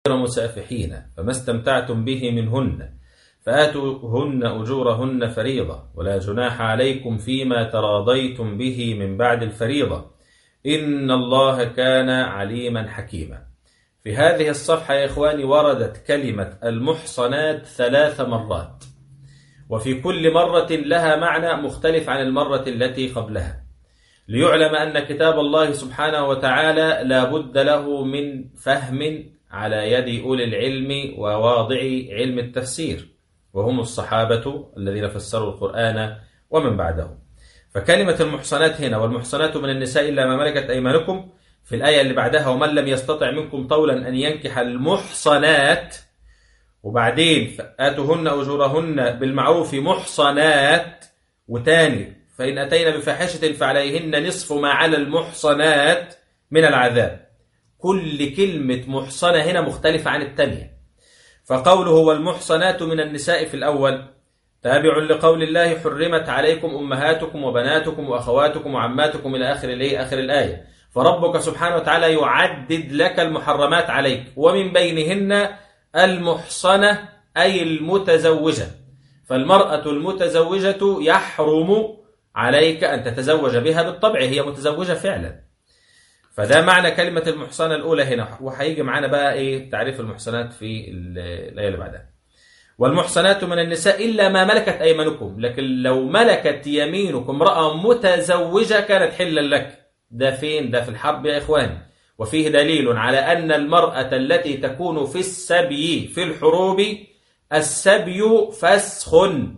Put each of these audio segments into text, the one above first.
غير مسافحين فما استمتعتم به منهن فآتوهن أجورهن فريضة ولا جناح عليكم فيما تراضيتم به من بعد الفريضة إن الله كان عليما حكيما في هذه الصفحة يا إخواني وردت كلمة المحصنات ثلاث مرات وفي كل مرة لها معنى مختلف عن المرة التي قبلها ليعلم أن كتاب الله سبحانه وتعالى لا بد له من فهم على يد أولي العلم وواضع علم التفسير وهم الصحابة الذين فسروا القرآن ومن بعدهم فكلمة المحصنات هنا والمحصنات من النساء إلا ما ملكت أيمانكم في الآية اللي بعدها ومن لم يستطع منكم طولا أن ينكح المحصنات وبعدين آتوهن أجورهن بالمعروف محصنات وتاني فإن أتينا بفاحشة فعليهن نصف ما على المحصنات من العذاب كل كلمة محصنة هنا مختلفة عن الثانية فقوله والمحصنات من النساء في الأول تابع لقول الله حرمت عليكم أمهاتكم وبناتكم وأخواتكم وعماتكم إلى آخر الإيه آخر الآية فربك سبحانه وتعالى يعدد لك المحرمات عليك ومن بينهن المحصنة أي المتزوجة فالمرأة المتزوجة يحرم عليك أن تتزوج بها بالطبع هي متزوجة فعلا فده معنى كلمة المحصنة الأولى هنا وهيجي معانا بقى إيه تعريف المحصنات في الآية اللي بعدها والمحصنات من النساء إلا ما ملكت أيمانكم لكن لو ملكت يمينكم امرأة متزوجة كانت حلا لك ده فين ده في الحرب يا إخواني وفيه دليل على أن المرأة التي تكون في السبي في الحروب السبي فسخ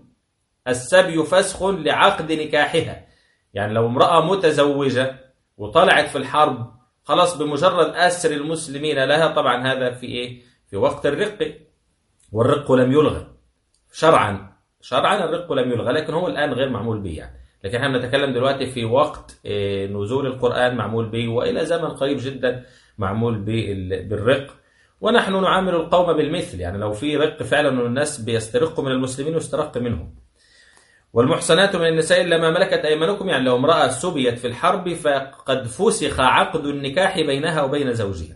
السبي فسخ لعقد نكاحها يعني لو امرأة متزوجة وطلعت في الحرب خلاص بمجرد أسر المسلمين لها طبعا هذا في إيه في وقت الرق والرق لم يلغى شرعا شرعا الرق لم يلغى لكن هو الآن غير معمول به يعني لكن احنا بنتكلم دلوقتي في وقت نزول القرآن معمول به وإلى زمن قريب جدا معمول بالرق ونحن نعامل القوم بالمثل يعني لو في رق فعلا والناس بيسترقوا من المسلمين يسترق منهم والمحصنات من النساء إلا ما ملكت أيمانكم يعني لو امرأة سبيت في الحرب فقد فسخ عقد النكاح بينها وبين زوجها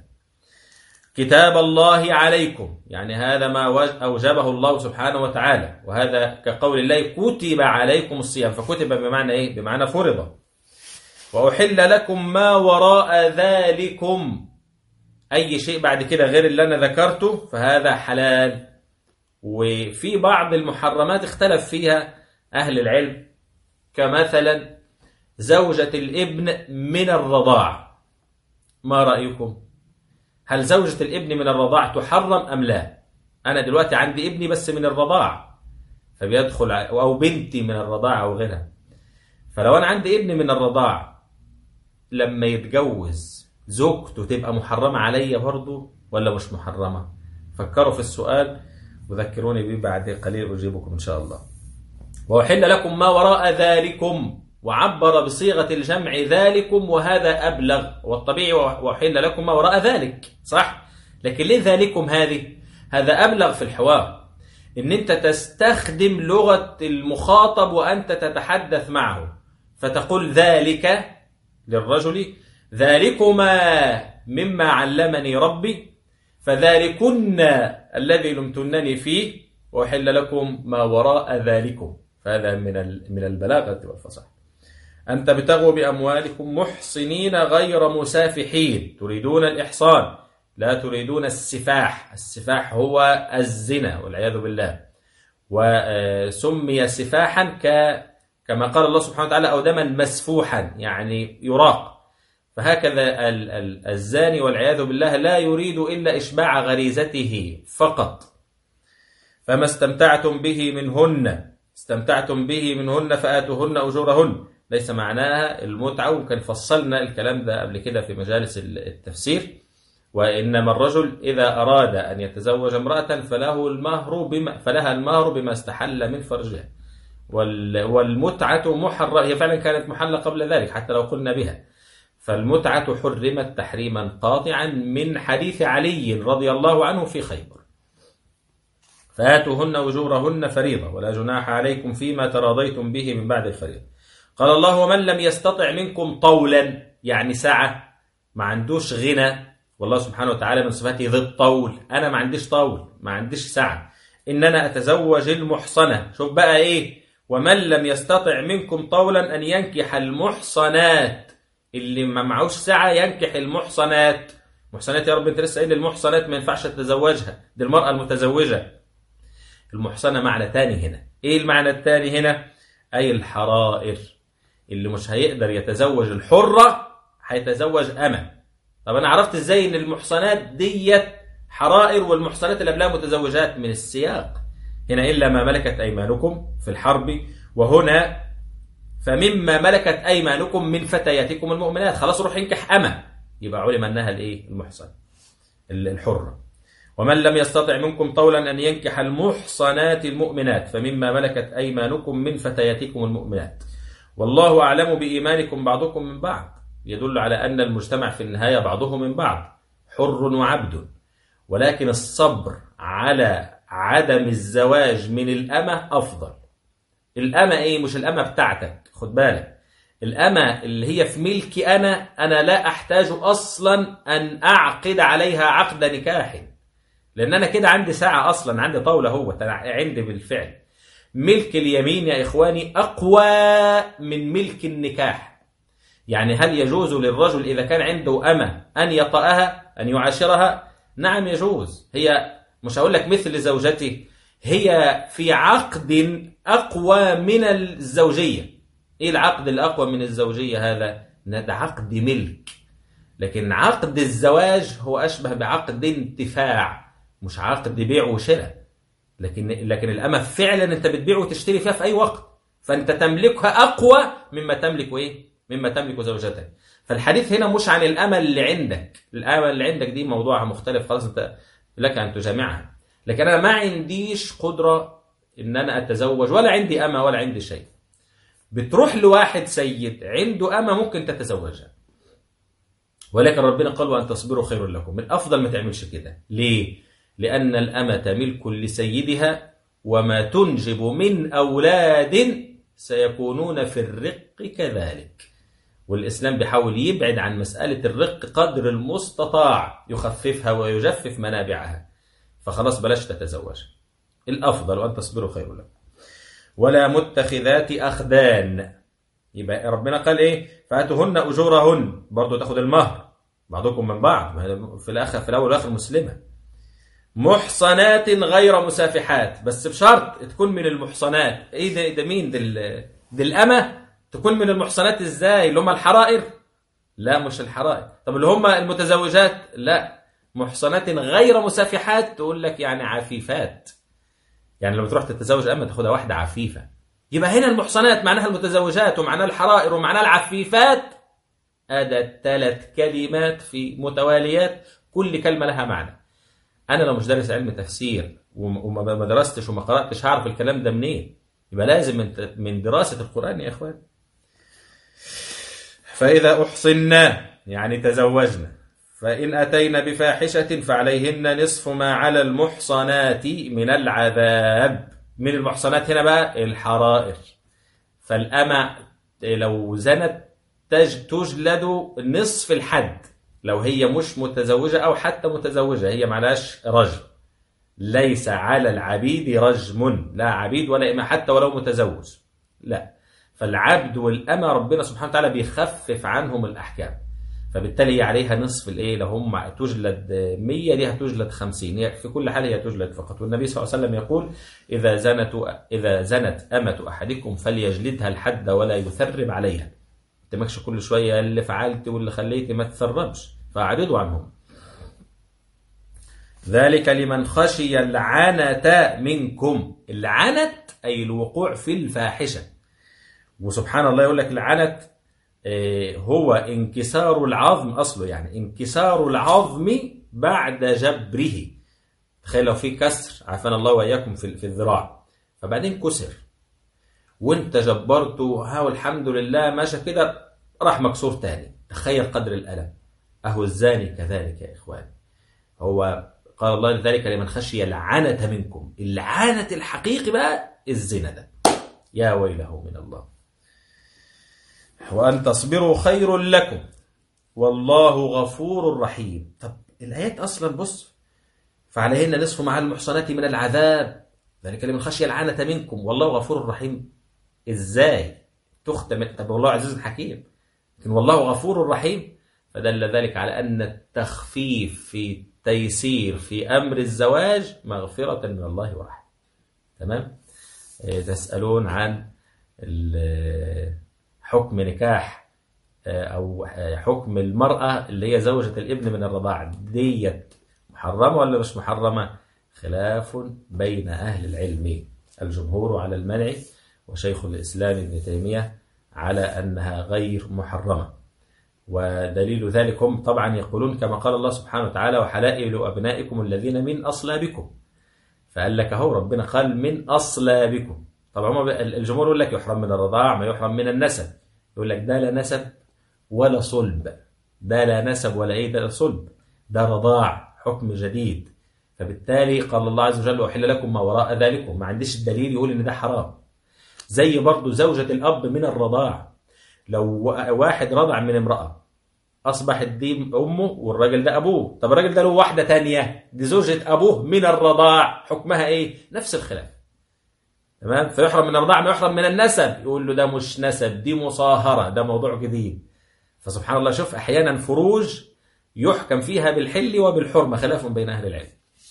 كتاب الله عليكم يعني هذا ما أوجبه الله سبحانه وتعالى وهذا كقول الله كتب عليكم الصيام فكتب بمعنى إيه؟ بمعنى فرض وأحل لكم ما وراء ذلكم أي شيء بعد كده غير اللي أنا ذكرته فهذا حلال وفي بعض المحرمات اختلف فيها أهل العلم كمثلا زوجة الابن من الرضاع ما رأيكم؟ هل زوجة الابن من الرضاع تحرم أم لا أنا دلوقتي عندي ابني بس من الرضاع فبيدخل أو بنتي من الرضاع أو غيرها فلو أنا عندي ابن من الرضاع لما يتجوز زوجته تبقى محرمة عليا برضه ولا مش محرمة فكروا في السؤال وذكروني به بعد قليل أجيبكم إن شاء الله وأحل لكم ما وراء ذلكم وعبر بصيغة الجمع ذلكم وهذا أبلغ والطبيعي وحل لكم ما وراء ذلك صح؟ لكن ليه ذلكم هذه؟ هذا أبلغ في الحوار إن أنت تستخدم لغة المخاطب وأنت تتحدث معه فتقول ذلك للرجل ذلكما مما علمني ربي فذلكن الذي لمتنني فيه وأحل لكم ما وراء ذلكم فهذا من من البلاغة والفصاحة أن تبتغوا بأموالكم محصنين غير مسافحين تريدون الإحصان لا تريدون السفاح السفاح هو الزنا والعياذ بالله وسمي سفاحا ك كما قال الله سبحانه وتعالى أو دما مسفوحا يعني يراق فهكذا الزاني والعياذ بالله لا يريد إلا إشباع غريزته فقط فما استمتعتم به منهن استمتعتم به منهن فآتوهن أجورهن ليس معناها المتعة وكان فصلنا الكلام ده قبل كده في مجالس التفسير وإنما الرجل إذا أراد أن يتزوج امرأة فله المهر بما فلها المهر بما استحل من فرجها والمتعة محرمة هي فعلا كانت محلة قبل ذلك حتى لو قلنا بها فالمتعة حرمت تحريما قاطعا من حديث علي رضي الله عنه في خيبر فآتوهن أجورهن فريضة ولا جناح عليكم فيما تراضيتم به من بعد الفريضة قال الله ومن لم يستطع منكم طولا يعني سعة ما عندوش غنى والله سبحانه وتعالى من صفاته ذي الطول انا ما عنديش طول ما عنديش سعه ان انا اتزوج المحصنه شوف بقى ايه ومن لم يستطع منكم طولا ان ينكح المحصنات اللي ما معوش سعه ينكح المحصنات محصنات يا رب انت لسه قايل المحصنات ما ينفعش تتزوجها دي المراه المتزوجه المحصنه معنى تاني هنا ايه المعنى التاني هنا اي الحرائر اللي مش هيقدر يتزوج الحره هيتزوج امه طب انا عرفت ازاي ان المحصنات ديت حرائر والمحصنات اللي قبلها متزوجات من السياق هنا الا ما ملكت ايمانكم في الحرب وهنا فمما ملكت ايمانكم من فتياتكم المؤمنات خلاص روح ينكح امه يبقى علم انها الايه المحصن الحره ومن لم يستطع منكم طولا ان ينكح المحصنات المؤمنات فمما ملكت ايمانكم من فتياتكم المؤمنات والله اعلم بايمانكم بعضكم من بعض يدل على ان المجتمع في النهايه بعضه من بعض حر وعبد ولكن الصبر على عدم الزواج من الامه افضل الامه ايه مش الامه بتاعتك خد بالك الأمة اللي هي في ملكي أنا أنا لا أحتاج أصلا أن أعقد عليها عقد نكاح لأن أنا كده عندي ساعة أصلا عندي طاولة هو عندي بالفعل ملك اليمين يا إخواني أقوى من ملك النكاح يعني هل يجوز للرجل إذا كان عنده أمة أن يطأها أن يعاشرها نعم يجوز هي مش هقول لك مثل زوجته هي في عقد أقوى من الزوجية ايه العقد الاقوى من الزوجيه هذا ده عقد ملك لكن عقد الزواج هو اشبه بعقد انتفاع مش عقد بيع وشراء لكن لكن الامه فعلا انت بتبيع وتشتري فيها في اي وقت فانت تملكها اقوى مما تملك ايه مما تملك زوجتك فالحديث هنا مش عن الامه اللي عندك الامه اللي عندك دي موضوع مختلف خلاص انت لك ان تجامعها لكن انا ما عنديش قدره ان انا اتزوج ولا عندي امه ولا عندي شيء بتروح لواحد سيد عنده أمة ممكن تتزوجها ولكن ربنا قال وأن تصبروا خير لكم الأفضل ما تعملش كده ليه؟ لأن الأمة ملك لسيدها وما تنجب من أولاد سيكونون في الرق كذلك والإسلام بيحاول يبعد عن مسألة الرق قدر المستطاع يخففها ويجفف منابعها فخلاص بلاش تتزوج الأفضل وأن تصبروا خير لكم ولا متخذات أخدان يبقى ربنا قال إيه فأتهن أجورهن برضو تاخد المهر بعضكم من بعض في الآخر في الأول والآخر مسلمة محصنات غير مسافحات بس بشرط تكون من المحصنات إيه ده, ده مين دي, دي الأمة تكون من المحصنات إزاي اللي هم الحرائر لا مش الحرائر طب اللي هم المتزوجات لا محصنات غير مسافحات تقول لك يعني عفيفات يعني لما تروح تتزوج أما تاخدها واحدة عفيفة يبقى هنا المحصنات معناها المتزوجات ومعناها الحرائر ومعناها العفيفات هذا ثلاث كلمات في متواليات كل كلمة لها معنى أنا لو مش دارس علم تفسير وما درستش وما قرأتش هعرف الكلام ده منين يبقى لازم من من دراسة القرآن يا إخوان فإذا أحصنا يعني تزوجنا فإن أتينا بفاحشة فعليهن نصف ما على المحصنات من العذاب من المحصنات هنا بقى الحرائر فالأمة لو زنت تجلد نصف الحد لو هي مش متزوجة أو حتى متزوجة هي معلاش رجم ليس على العبيد رجم لا عبيد ولا إما حتى ولو متزوج لا فالعبد والأمة ربنا سبحانه وتعالى بيخفف عنهم الأحكام فبالتالي هي عليها نصف الايه لو هم تجلد 100 دي هتجلد 50 هي في كل حال هي تجلد فقط والنبي صلى الله عليه وسلم يقول اذا زنت اذا زنت امه احدكم فليجلدها الحد ولا يثرب عليها انت ماكش كل شويه اللي فعلت واللي خليت ما تثربش فاعرضوا عنهم ذلك لمن خشي العنة منكم العنت أي الوقوع في الفاحشة وسبحان الله يقول لك العنت هو انكسار العظم أصله يعني انكسار العظم بعد جبره تخيل لو في كسر عافانا الله وإياكم في, في الذراع فبعدين كسر وانت جبرته ها والحمد لله ماشى كده راح مكسور تاني تخيل قدر الألم أهو الزاني كذلك يا إخوان هو قال الله ذلك لمن خشي العنة منكم العنة الحقيقي بقى الزنا ده يا ويله من الله وأن تصبروا خير لكم والله غفور رحيم طب الآيات أصلا بص فعليهن نصف مع المحصنات من العذاب ذلك لمن خشي العنة منكم والله غفور رحيم إزاي تختم طب والله عزيز حكيم لكن والله غفور رحيم فدل ذلك على أن التخفيف في تيسير في أمر الزواج مغفرة من الله ورحمة تمام إيه، تسألون عن ال- حكم نكاح آه، أو حكم المرأة اللي هي زوجة الابن من الرضاعة ديت محرمة ولا مش محرمة خلاف بين أهل العلم الجمهور على المنع وشيخ الإسلام ابن تيمية على أنها غير محرمة ودليل ذلك هم طبعا يقولون كما قال الله سبحانه وتعالى وحلائل أبنائكم الذين من أصلابكم فقال لك أهو ربنا قال من أصلابكم طبعا هم الجمهور يقول لك يحرم من الرضاع ما يحرم من النسب يقول لك ده لا نسب ولا صلب ده لا نسب ولا ايه ده لا صلب ده رضاع حكم جديد فبالتالي قال الله عز وجل أحل لكم ما وراء ذلكم ما عنديش الدليل يقول ان ده حرام زي برضو زوجة الأب من الرضاع لو واحد رضع من امرأة أصبحت دي أمه والراجل ده أبوه طب الراجل ده له واحدة تانية دي زوجة أبوه من الرضاع حكمها إيه نفس الخلاف تمام فيحرم من الرضاع ما يحرم من النسب يقول له ده مش نسب دي مصاهرة ده موضوع جديد فسبحان الله شوف أحيانا فروج يحكم فيها بالحل وبالحرمة خلاف بين أهل العلم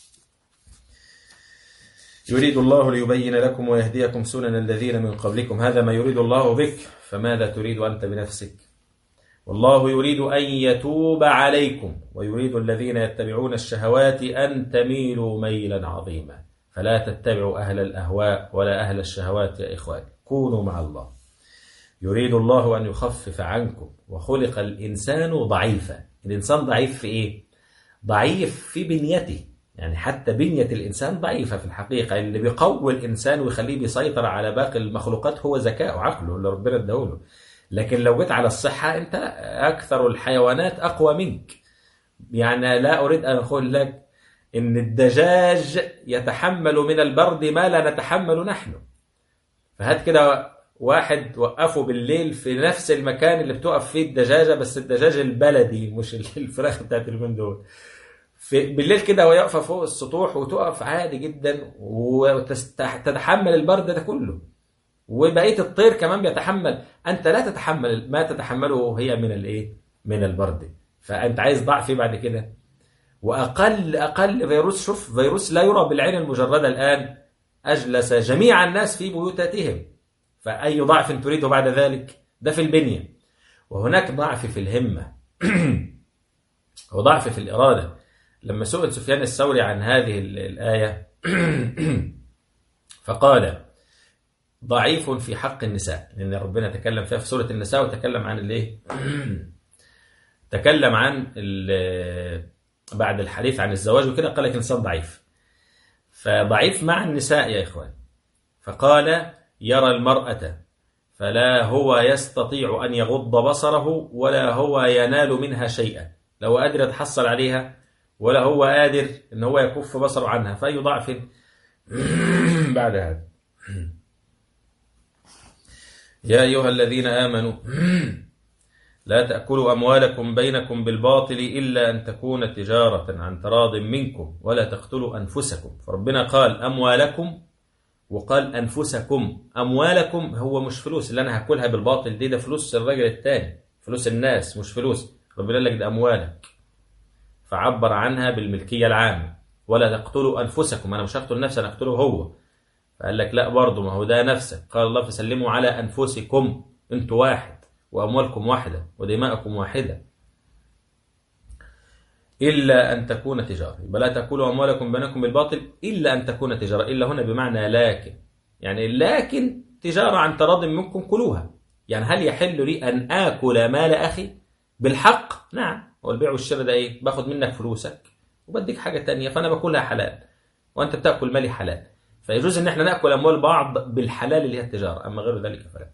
يريد الله ليبين لكم ويهديكم سنن الذين من قبلكم هذا ما يريد الله بك فماذا تريد أنت بنفسك والله يريد أن يتوب عليكم ويريد الذين يتبعون الشهوات أن تميلوا ميلا عظيما فلا تتبعوا أهل الأهواء ولا أهل الشهوات يا إخوان كونوا مع الله يريد الله أن يخفف عنكم وخلق الإنسان ضعيفا الإنسان ضعيف في إيه؟ ضعيف في بنيته يعني حتى بنية الإنسان ضعيفة في الحقيقة اللي بيقوي الإنسان ويخليه بيسيطر على باقي المخلوقات هو ذكاء وعقله اللي ربنا اداهوله لكن لو جيت على الصحة أنت أكثر الحيوانات أقوى منك يعني لا أريد أن أقول لك إن الدجاج يتحمل من البرد ما لا نتحمل نحن فهات كده واحد وقفه بالليل في نفس المكان اللي بتقف فيه الدجاجة بس الدجاج البلدي مش الفراخ بتاعت اليومين دول في بالليل كده وهي واقفه فوق السطوح وتقف عادي جدا وتتحمل البرد ده كله وبقيه الطير كمان بيتحمل انت لا تتحمل ما تتحمله هي من الايه من البرد فانت عايز ضعف ايه بعد كده واقل اقل فيروس شوف فيروس لا يرى بالعين المجرده الان اجلس جميع الناس في بيوتاتهم فاي ضعف تريده بعد ذلك ده في البنيه وهناك ضعف في الهمه وضعف في الاراده لما سئل سفيان الثوري عن هذه الآية فقال ضعيف في حق النساء لأن ربنا تكلم فيها في سورة النساء وتكلم عن الايه تكلم عن بعد الحديث عن الزواج وكده قال لك الإنسان ضعيف فضعيف مع النساء يا إخوان فقال يرى المرأة فلا هو يستطيع أن يغض بصره ولا هو ينال منها شيئا لو قادر يتحصل عليها ولا هو قادر ان هو يكف بصره عنها فاي ضعف بعد هذا يا ايها الذين امنوا لا تاكلوا اموالكم بينكم بالباطل الا ان تكون تجاره عن تراض منكم ولا تقتلوا انفسكم فربنا قال اموالكم وقال انفسكم اموالكم هو مش فلوس اللي انا هاكلها بالباطل دي ده فلوس الراجل التاني فلوس الناس مش فلوس ربنا قال لك ده اموالك فعبر عنها بالملكية العامة ولا تقتلوا أنفسكم أنا مش هقتل نفسي أنا أقتله هو فقال لك لا برضه ما هو ده نفسك قال الله فسلموا على أنفسكم أنتوا واحد وأموالكم واحدة ودماءكم واحدة إلا أن تكون تجارة يبقى لا تأكلوا أموالكم بينكم بالباطل إلا أن تكون تجارة إلا هنا بمعنى لكن يعني لكن تجارة عن تراض منكم كلوها يعني هل يحل لي أن آكل مال أخي بالحق نعم هو البيع والشراء ده ايه باخد منك فلوسك وبديك حاجه تانية فانا باكلها حلال وانت بتاكل مالي حلال فيجوز ان احنا ناكل اموال بعض بالحلال اللي هي التجاره اما غير ذلك فلا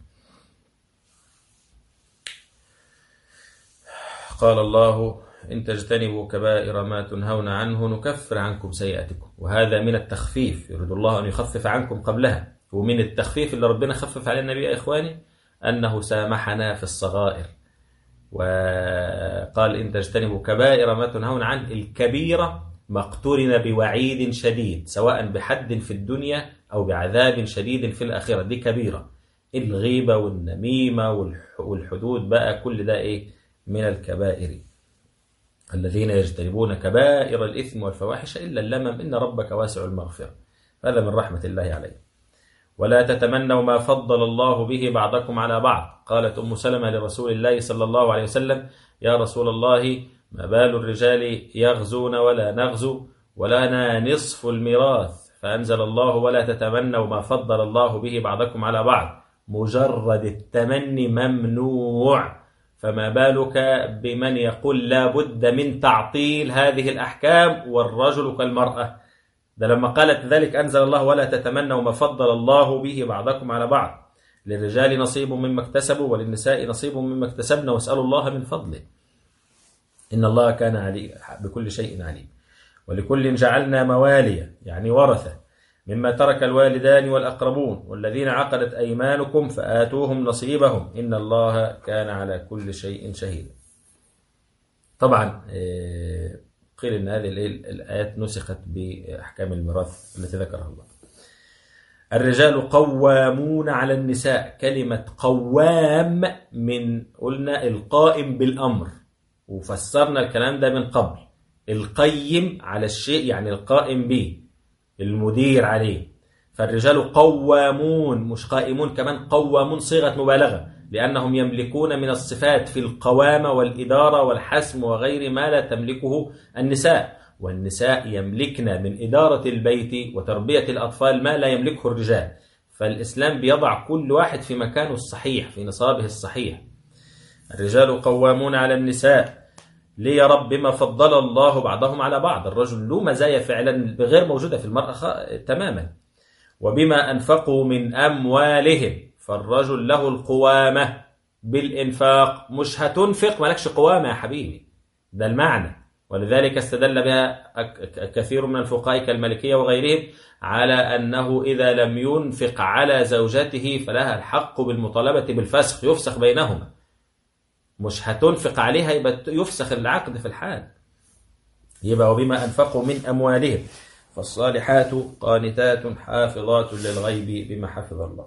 قال الله إن تجتنبوا كبائر ما تنهون عنه نكفر عنكم سيئاتكم وهذا من التخفيف يريد الله أن يخفف عنكم قبلها ومن التخفيف اللي ربنا خفف على النبي يا إخواني أنه سامحنا في الصغائر وقال إن تجتنبوا كبائر ما تنهون عنه الكبيرة ما اقترن بوعيد شديد سواء بحد في الدنيا أو بعذاب شديد في الآخرة دي كبيرة الغيبة والنميمة والح- والحدود بقى كل ده إيه من الكبائر الذين يجتنبون كبائر الإثم والفواحش إلا اللمم إن ربك واسع المغفرة هذا من رحمة الله عليه ولا تتمنوا ما فضل الله به بعضكم على بعض قالت أم سلمة لرسول الله صلى الله عليه وسلم يا رسول الله ما بال الرجال يغزون ولا نغزو ولنا نصف الميراث فأنزل الله ولا تتمنوا ما فضل الله به بعضكم على بعض مجرد التمني ممنوع فما بالك بمن يقول لا بد من تعطيل هذه الأحكام والرجل كالمرأة ده لما قالت ذلك أنزل الله ولا تتمنوا ما فضل الله به بعضكم على بعض للرجال نصيب مما اكتسبوا وللنساء نصيب مما اكتسبن واسألوا الله من فضله إن الله كان علي بكل شيء عليم ولكل جعلنا مواليا يعني ورثة مما ترك الوالدان والأقربون والذين عقدت أيمانكم فآتوهم نصيبهم إن الله كان على كل شيء شهيدا طبعا آه، قيل ان هذه الإيه؟ الايات نسخت باحكام الميراث التي ذكرها الله. الرجال قوامون على النساء، كلمة قوام من قلنا القائم بالامر وفسرنا الكلام ده من قبل. القيم على الشيء يعني القائم به المدير عليه. فالرجال قوامون مش قائمون كمان قوامون صيغة مبالغة لأنهم يملكون من الصفات في القوامة والإدارة والحسم وغير ما لا تملكه النساء والنساء يملكن من إدارة البيت وتربية الأطفال ما لا يملكه الرجال فالإسلام بيضع كل واحد في مكانه الصحيح في نصابه الصحيح الرجال قوامون على النساء ليه يا رب بما فضل الله بعضهم على بعض الرجل له مزايا فعلا غير موجودة في المرأة خ- تماما وبما أنفقوا من أموالهم فالرجل له القوامة بالإنفاق مش هتنفق مالكش قوامة يا حبيبي ده المعنى ولذلك استدل بها أك- كثير من الفقهاء كالمالكية وغيرهم على أنه إذا لم ينفق على زوجته فلها الحق بالمطالبة بالفسخ يفسخ بينهما مش هتنفق عليها يبقى يفسخ العقد في الحال يبقى وبما أنفقوا من أموالهم فالصالحات قانتات حافظات للغيب بما حفظ الله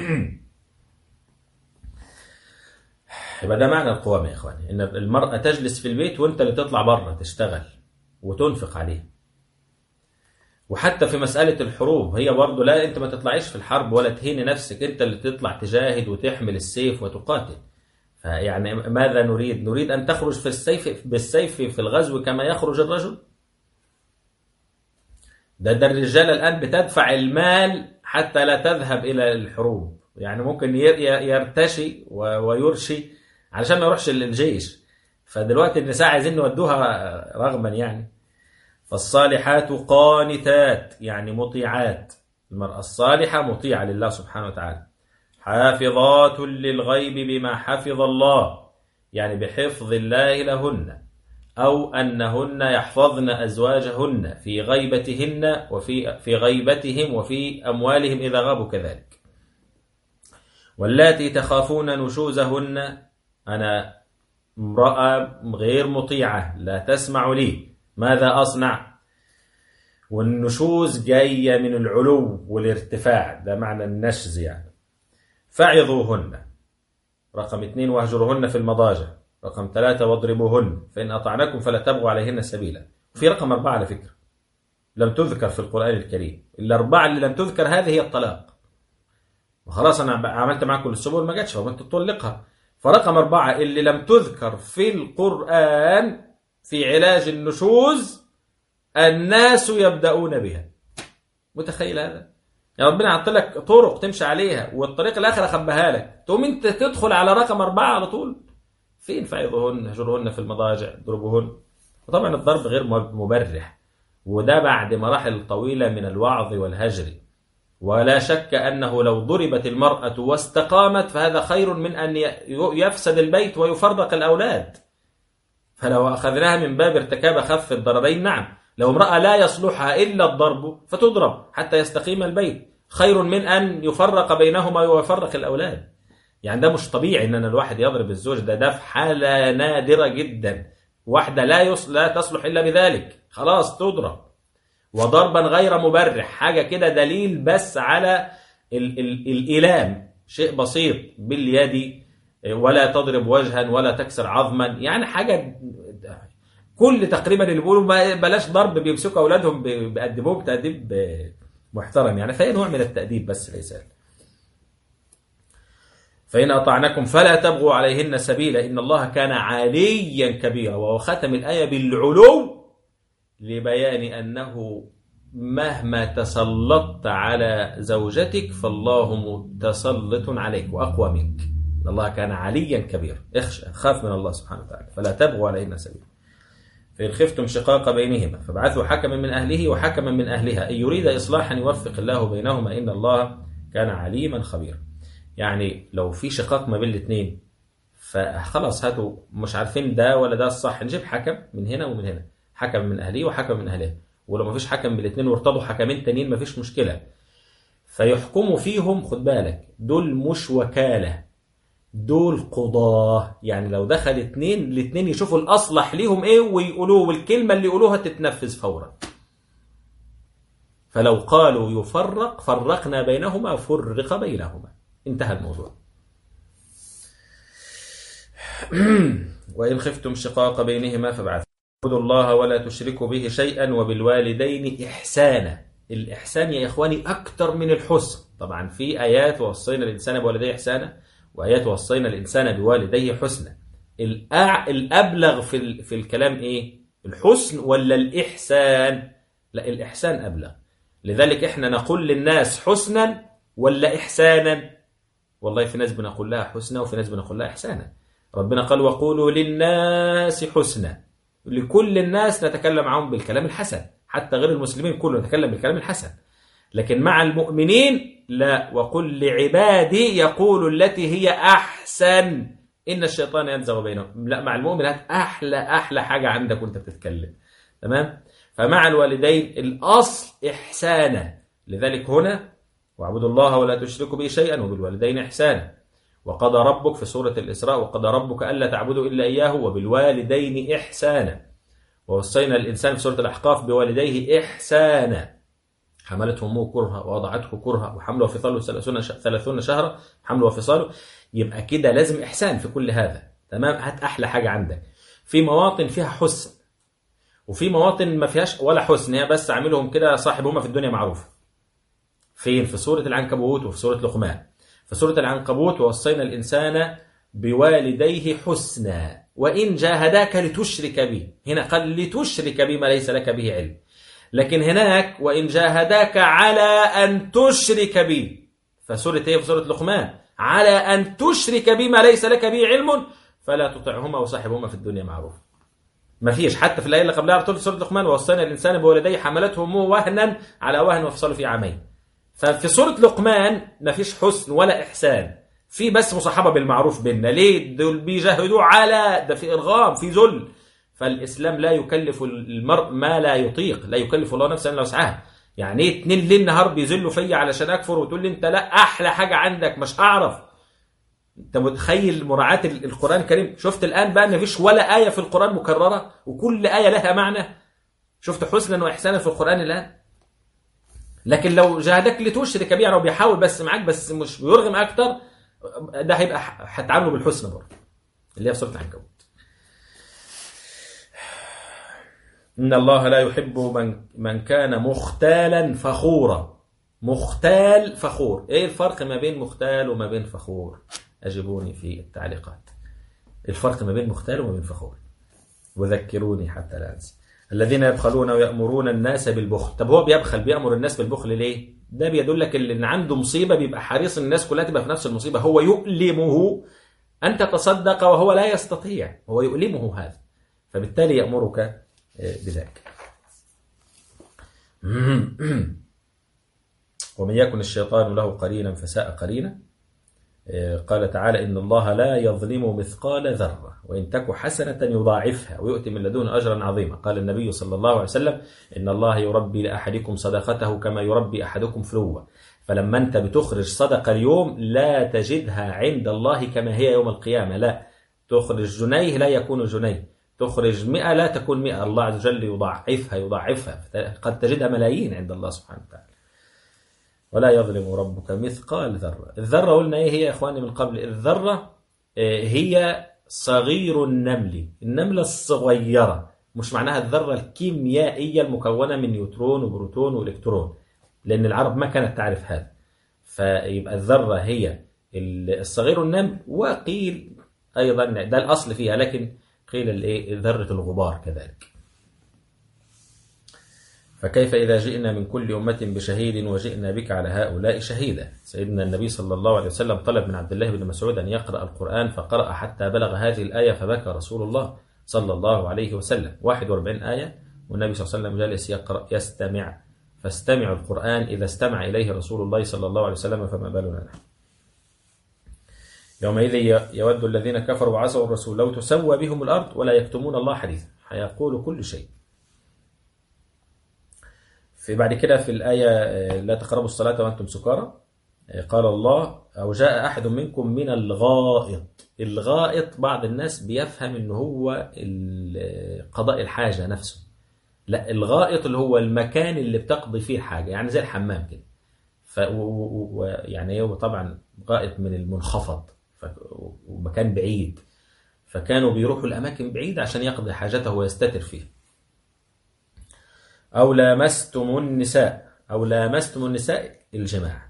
يبقى ده معنى القوامة يا إخواني إن المرأة تجلس في البيت وأنت اللي تطلع بره تشتغل وتنفق عليه وحتى في مسألة الحروب هي برضه لا أنت ما تطلعيش في الحرب ولا تهيني نفسك أنت اللي تطلع تجاهد وتحمل السيف وتقاتل فيعني ماذا نريد؟ نريد أن تخرج في السيف بالسيف في الغزو كما يخرج الرجل ده ده الرجال الآن بتدفع المال حتى لا تذهب إلى الحروب يعني ممكن ي- ي- يرتشي و- ويرشي علشان ما يروحش للجيش فدلوقتي النساء عايزين نودوها رغما يعني فالصالحات قانتات يعني مطيعات المرأة الصالحة مطيعة لله سبحانه وتعالى حافظات للغيب بما حفظ الله يعني بحفظ الله لهن أو أنهن يحفظن أزواجهن في غيبتهن وفي في غيبتهم وفي أموالهم إذا غابوا كذلك واللاتي تخافون نشوزهن أنا امرأة غير مطيعة لا تسمع لي ماذا أصنع والنشوز جاية من العلو والارتفاع ده معنى النشز يعني فعظوهن رقم اثنين واهجرهن في المضاجع رقم ثلاثة واضربوهن فإن أطعنكم فلا تبغوا عليهن سبيلا في رقم أربعة على فكرة لم تذكر في القرآن الكريم الأربعة اللي لم تذكر هذه هي الطلاق وخلاص أنا عملت معاكم السبل ما جاتش فما تطلقها فرقم أربعة اللي لم تذكر في القرآن في علاج النشوز الناس يبدأون بها متخيل هذا يا ربنا عطى لك طرق تمشي عليها والطريق الاخر اخبيها لك تقوم انت تدخل على رقم اربعه على طول فين فعظهن اهجرهن في المضاجع اضربوهن وطبعا الضرب غير مبرح وده بعد مراحل طويله من الوعظ والهجر ولا شك انه لو ضربت المراه واستقامت فهذا خير من ان يفسد البيت ويفرق الاولاد فلو اخذناها من باب ارتكاب اخف الضررين نعم لو امرأة لا يصلحها إلا الضرب فتضرب حتى يستقيم البيت خير من أن يفرق بينهما ويفرق الأولاد يعني ده مش طبيعي ان أنا الواحد يضرب الزوج ده ده في حالة نادرة جدا واحدة لا يص... لا تصلح إلا بذلك خلاص تضرب وضربا غير مبرح حاجة كده دليل بس على ال... ال... الإيلام شيء بسيط باليد ولا تضرب وجها ولا تكسر عظما يعني حاجة كل تقريبا اللي بيقولوا ما- بلاش ضرب بيمسكوا أولادهم بي- بيأدبوهم تأديب محترم يعني فهي نوع من التأديب بس ليس فإن أطعنكم فلا تبغوا عليهن سبيلا إن الله كان عليا كبيرا وهو ختم الآية بالعلو لبيان أنه مهما تسلطت على زوجتك فالله متسلط عليك وأقوى منك إن الله كان عليا كبيرا اخشى خاف من الله سبحانه وتعالى فلا تبغوا عليهن سبيلا فإن خفتم شقاق بينهما فابعثوا حكما من أهله وحكما من أهلها إن يريد إصلاحا يوفق الله بينهما إن الله كان عليما خبيرا يعني لو في شقاق ما بين الاثنين فخلاص هاتوا مش عارفين ده ولا ده الصح نجيب حكم من هنا ومن هنا حكم من أهليه وحكم من أهلها ولو ما فيش حكم من الاثنين وارتضوا حكمين تانيين ما فيش مشكلة فيحكموا فيهم خد بالك دول مش وكالة دول قضاة يعني لو دخل اتنين الاتنين يشوفوا الأصلح ليهم ايه ويقولوه والكلمة اللي يقولوها تتنفذ فورا فلو قالوا يفرق فرقنا بينهما فرق بينهما انتهى الموضوع وإن خفتم شقاق بينهما فابعثوا اعبدوا الله ولا تشركوا به شيئا وبالوالدين إحسانا الإحسان يا إخواني أكتر من الحسن طبعا في آيات وصينا الإنسان بوالديه إحسانا وآيات وصينا الإنسان بوالديه حسنا الأع... الأبلغ في, ال... في الكلام إيه الحسن ولا الإحسان لا الإحسان أبلغ لذلك إحنا نقول للناس حسنا ولا إحسانا والله في ناس بنقول لها حسنا وفي ناس بنقول لها إحسانا ربنا قال وقولوا للناس حسنا لكل الناس نتكلم معهم بالكلام الحسن حتى غير المسلمين كله نتكلم بالكلام الحسن لكن مع المؤمنين لا وقل لعبادي يقول التي هي أحسن إن الشيطان ينزغ بينهم لا مع المؤمن هات أحلى أحلى حاجة عندك وأنت بتتكلم تمام فمع الوالدين الأصل إحسانا لذلك هنا واعبدوا الله ولا تشركوا به شيئا وبالوالدين إحسانا وقضى ربك في سورة الإسراء وقضى ربك ألا تعبدوا إلا إياه وبالوالدين إحسانا ووصينا الإنسان في سورة الأحقاف بوالديه إحسانا حملته أمه كرها ووضعته كرها وحمله وفصاله ثلاثون ثلاثون شهرا حمله وفصاله يبقى كده لازم إحسان في كل هذا تمام هات أحلى حاجة عندك في مواطن فيها حسن وفي مواطن ما فيهاش ولا حسن هي بس عاملهم كده صاحبهما في الدنيا معروف فين في سورة العنكبوت وفي سورة لقمان في سورة العنكبوت ووصينا الإنسان بوالديه حسنا وإن جاهداك لتشرك به هنا قال لتشرك بما ليس لك به علم لكن هناك وإن جاهداك على أن تشرك بي فسورة ايه في سورة لقمان على أن تشرك بما ليس لك به علم فلا تطعهما وصاحبهما في الدنيا معروف ما فيش حتى في الآية اللي قبلها على طول في سورة لقمان ووصينا الإنسان بوالديه حملته أمه وهنا على وهن وفصله في عامين ففي سورة لقمان ما فيش حسن ولا إحسان في بس مصاحبة بالمعروف بيننا ليه دول بيجاهدوا على ده في إرغام في ذل فالإسلام لا يكلف المرء ما لا يطيق لا يكلف الله نفسا إلا وسعها يعني ايه اتنين ليل نهار بيذلوا فيا علشان اكفر وتقول لي انت لا احلى حاجه عندك مش هعرف انت متخيل مراعاه القران الكريم شفت الان بقى مفيش ولا ايه في القران مكرره وكل ايه لها معنى شفت حسنا واحسانا في القران الان لكن لو جاهدك لتشرك بيه يعني هو بيحاول بس معاك بس مش بيرغم اكتر ده هيبقى هتعامله بالحسنى برضه اللي هي في سوره العنكبوت إن الله لا يحب من من كان مختالا فخورا مختال فخور إيه الفرق ما بين مختال وما بين فخور أجبوني في التعليقات الفرق ما بين مختال وما بين فخور وذكروني حتى لا أنسى الذين يبخلون ويأمرون الناس بالبخل طب هو بيبخل بيأمر الناس بالبخل ليه ده بيدلك ان عنده مصيبة بيبقى حريص الناس كلها تبقى في نفس المصيبة هو يؤلمه أن تتصدق وهو لا يستطيع هو يؤلمه هذا فبالتالي يأمرك بذلك ومن يكن الشيطان له قرينا فساء قرينا قال تعالى إن الله لا يظلم مثقال ذرة وإن تك حسنة يضاعفها ويؤتي من لدنه أجرا عظيما قال النبي صلى الله عليه وسلم إن الله يربي لأحدكم صدقته كما يربي أحدكم فلوة فلما أنت بتخرج صدقة اليوم لا تجدها عند الله كما هي يوم القيامة لا تخرج جنيه لا يكون جنيه تخرج مئة لا تكون مئة الله عز وجل يضاعفها يضاعفها قد تجدها ملايين عند الله سبحانه وتعالى ولا يظلم ربك مثقال ذرة الذرة قلنا إيه هي يا إخواني من قبل الذرة هي صغير النمل النملة الصغيرة مش معناها الذرة الكيميائية المكونة من نيوترون وبروتون وإلكترون لأن العرب ما كانت تعرف هذا فيبقى الذرة هي الصغير النمل وقيل أيضا ده الأصل فيها لكن قيل الايه ذرة الغبار كذلك فكيف إذا جئنا من كل أمة بشهيد وجئنا بك على هؤلاء شهيدا سيدنا النبي صلى الله عليه وسلم طلب من عبد الله بن مسعود أن يقرأ القرآن فقرأ حتى بلغ هذه الآية فبكى رسول الله صلى الله عليه وسلم 41 آية والنبي صلى الله عليه وسلم جالس يقرأ يستمع فاستمعوا القرآن إذا استمع إليه رسول الله صلى الله عليه وسلم فما بالنا نحن يومئذ يود الذين كفروا وعصوا الرسول لو تسوى بهم الأرض ولا يكتمون الله حديثا هيقول كل شيء في بعد كده في الآية لا تقربوا الصلاة وأنتم سكارى قال الله أو جاء أحد منكم من الغائط الغائط بعض الناس بيفهم إن هو قضاء الحاجة نفسه لا الغائط اللي هو المكان اللي بتقضي فيه الحاجة يعني زي الحمام كده ف يعني هو طبعا غائط من المنخفض ومكان بعيد فكانوا بيروحوا الأماكن بعيدة عشان يقضي حاجته ويستتر فيها أو لامستم النساء أو لامستم النساء الجماع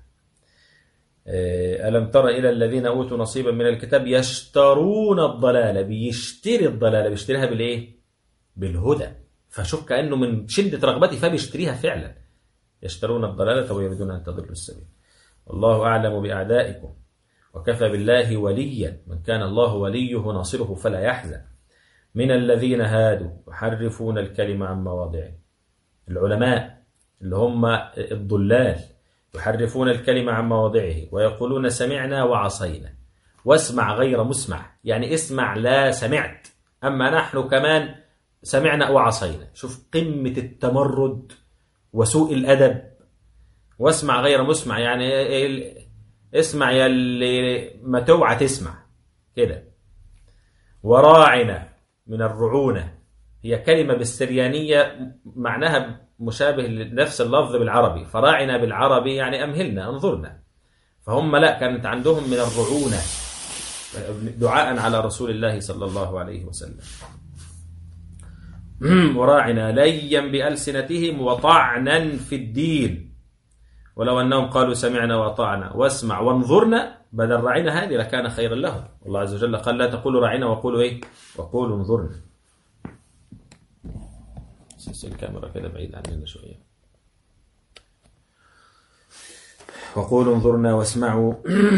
ألم تر إلى الذين أوتوا نصيبا من الكتاب يشترون الضلالة بيشتري الضلالة بيشتريها بالإيه؟ بالهدى فشوف كأنه من شدة رغبته فبيشتريها فعلا يشترون الضلالة ويريدون أن تضلوا السبيل والله أعلم بأعدائكم وكفى بالله وليا من كان الله وليه ناصره فلا يحزن من الذين هادوا يحرفون الكلمة عن مواضعه العلماء اللي هم الضلال يحرفون الكلمة عن مواضعه ويقولون سمعنا وعصينا واسمع غير مسمع يعني اسمع لا سمعت أما نحن كمان سمعنا وعصينا شوف قمة التمرد وسوء الأدب واسمع غير مسمع يعني اسمع يا اللي ما توعى تسمع كده وراعنا من الرعونة هي كلمة بالسريانية معناها مشابه لنفس اللفظ بالعربي فراعنا بالعربي يعني أمهلنا انظرنا فهم لا كانت عندهم من الرعونة دعاء على رسول الله صلى الله عليه وسلم وراعنا ليا بألسنتهم وطعنا في الدين ولو أنهم قالوا سمعنا وأطعنا واسمع وانظرنا بدل راعنا هذه لكان خيرا لهم الله عز وجل قال لا تقولوا راعنا وقولوا إيه وقولوا انظرنا الكاميرا كده بعيد عننا شوية وقولوا انظرنا واسمعوا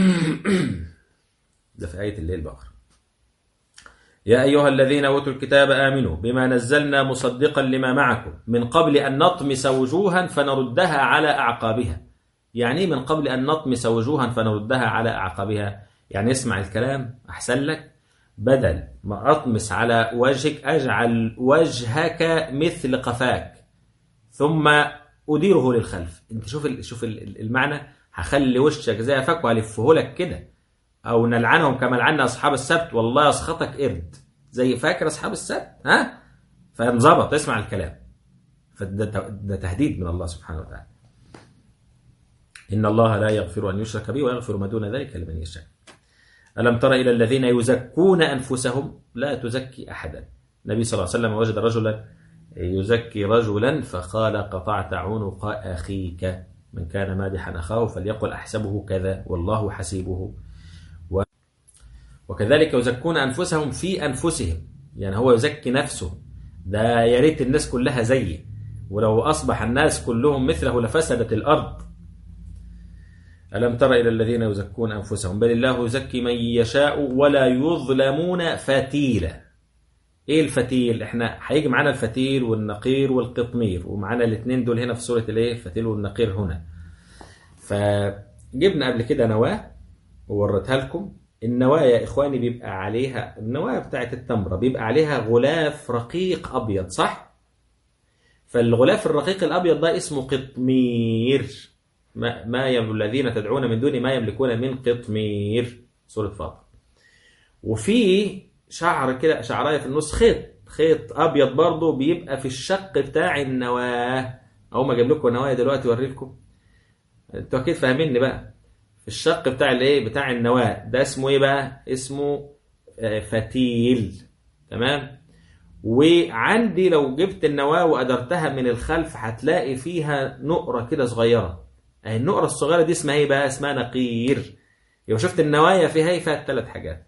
ده في آية الليل بقرة يا أيها الذين أوتوا الكتاب آمنوا بما نزلنا مصدقا لما معكم من قبل أن نطمس وجوها فنردها على أعقابها يعني من قبل أن نطمس وجوها فنردها على أعقابها يعني اسمع الكلام أحسن لك بدل ما أطمس على وجهك أجعل وجهك مثل قفاك ثم أديره للخلف أنت شوف شوف المعنى هخلي وشك زي قفاك وهلفه لك كده أو نلعنهم كما لعنا أصحاب السبت والله يسخطك قرد زي فاكر أصحاب السبت ها فانظبط اسمع الكلام فده ده تهديد من الله سبحانه وتعالى إن الله لا يغفر أن يشرك به ويغفر ما دون ذلك لمن يشاء ألم تر إلى الذين يزكون أنفسهم لا تزكي أحدا النبي صلى الله عليه وسلم وجد رجلا يزكي رجلا فقال قطعت عنق أخيك من كان مادحا أخاه فليقل أحسبه كذا والله حسيبه و... وكذلك يزكون أنفسهم في أنفسهم يعني هو يزكي نفسه ده يا ريت الناس كلها زيي ولو أصبح الناس كلهم مثله لفسدت الأرض ألم تر إلى الذين يزكون أنفسهم بل الله يزكي من يشاء ولا يظلمون فتيلا إيه الفتيل؟ إحنا هيجي معانا الفتيل والنقير والقطمير ومعانا الاثنين دول هنا في سورة الإيه؟ الفتيل والنقير هنا. فجبنا قبل كده نواة ووريتها لكم النوايا يا إخواني بيبقى عليها النوايا بتاعت التمرة بيبقى عليها غلاف رقيق أبيض صح؟ فالغلاف الرقيق الأبيض ده اسمه قطمير ما, ما يم الذين تدعون من دون ما يملكون من قطمير سورة فاطر وفي شعر كده شعرايه في النص خيط خيط ابيض برضه بيبقى في الشق بتاع النواه اهو ما اجيب لكم نوايا دلوقتي اوري لكم انتوا اكيد فاهميني بقى في الشق بتاع الايه بتاع النواه ده اسمه ايه بقى اسمه آه، فتيل تمام وعندي لو جبت النواه وقدرتها من الخلف هتلاقي فيها نقره كده صغيره اهي النقره الصغيره دي اسمها ايه بقى اسمها نقير يبقى شفت النوايا فيها ايه فيها ثلاث حاجات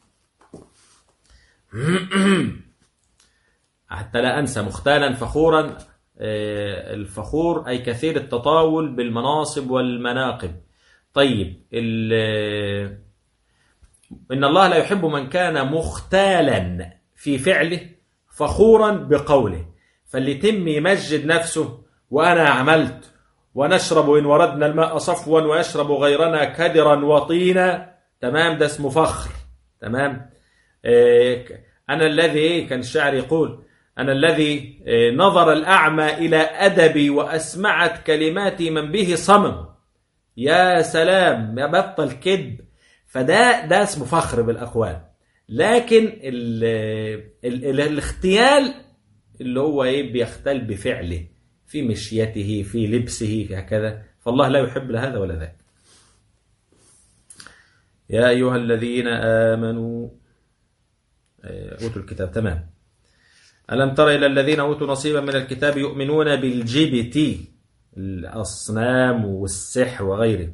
حتى لا أنسى مختالا فخورا آه، الفخور أي كثير التطاول بالمناصب والمناقب طيب ال- إن الله لا يحب من كان مختالا في فعله فخورا بقوله فاللي يتم يمجد نفسه وأنا عملت ونشرب إن وردنا الماء صفوا ويشرب غيرنا كدرا وطينا تمام ده اسمه فخر تمام إيه، أنا الذي إيه كان الشاعر يقول أنا الذي إيه، نظر الأعمى إلى أدبي وأسمعت كلماتي من به صمم يا سلام يا بطل كذب فده ده اسمه فخر بالأقوال لكن ال ال ال الاختيال اللي هو ايه بيختل بفعله في مشيته في لبسه هكذا فالله لا يحب لا هذا ولا ذاك يا أيها الذين آمنوا آه، أوتوا الكتاب تمام ألم تر إلى الذين أوتوا نصيبا من الكتاب يؤمنون بالجبت الأصنام والسحر وغيره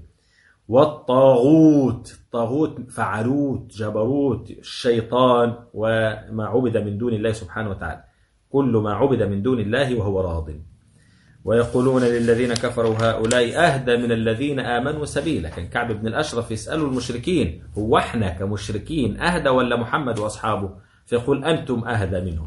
والطاغوت الطاغوت فعلوت جبروت الشيطان وما عبد من دون الله سبحانه وتعالى كل ما عبد من دون الله وهو راض ويقولون للذين كفروا هؤلاء أهدى من الذين آمنوا سبيلا كان كعب بن الأشرف يسألوا المشركين هو احنا كمشركين أهدى ولا محمد وأصحابه فيقول أنتم أهدى منهم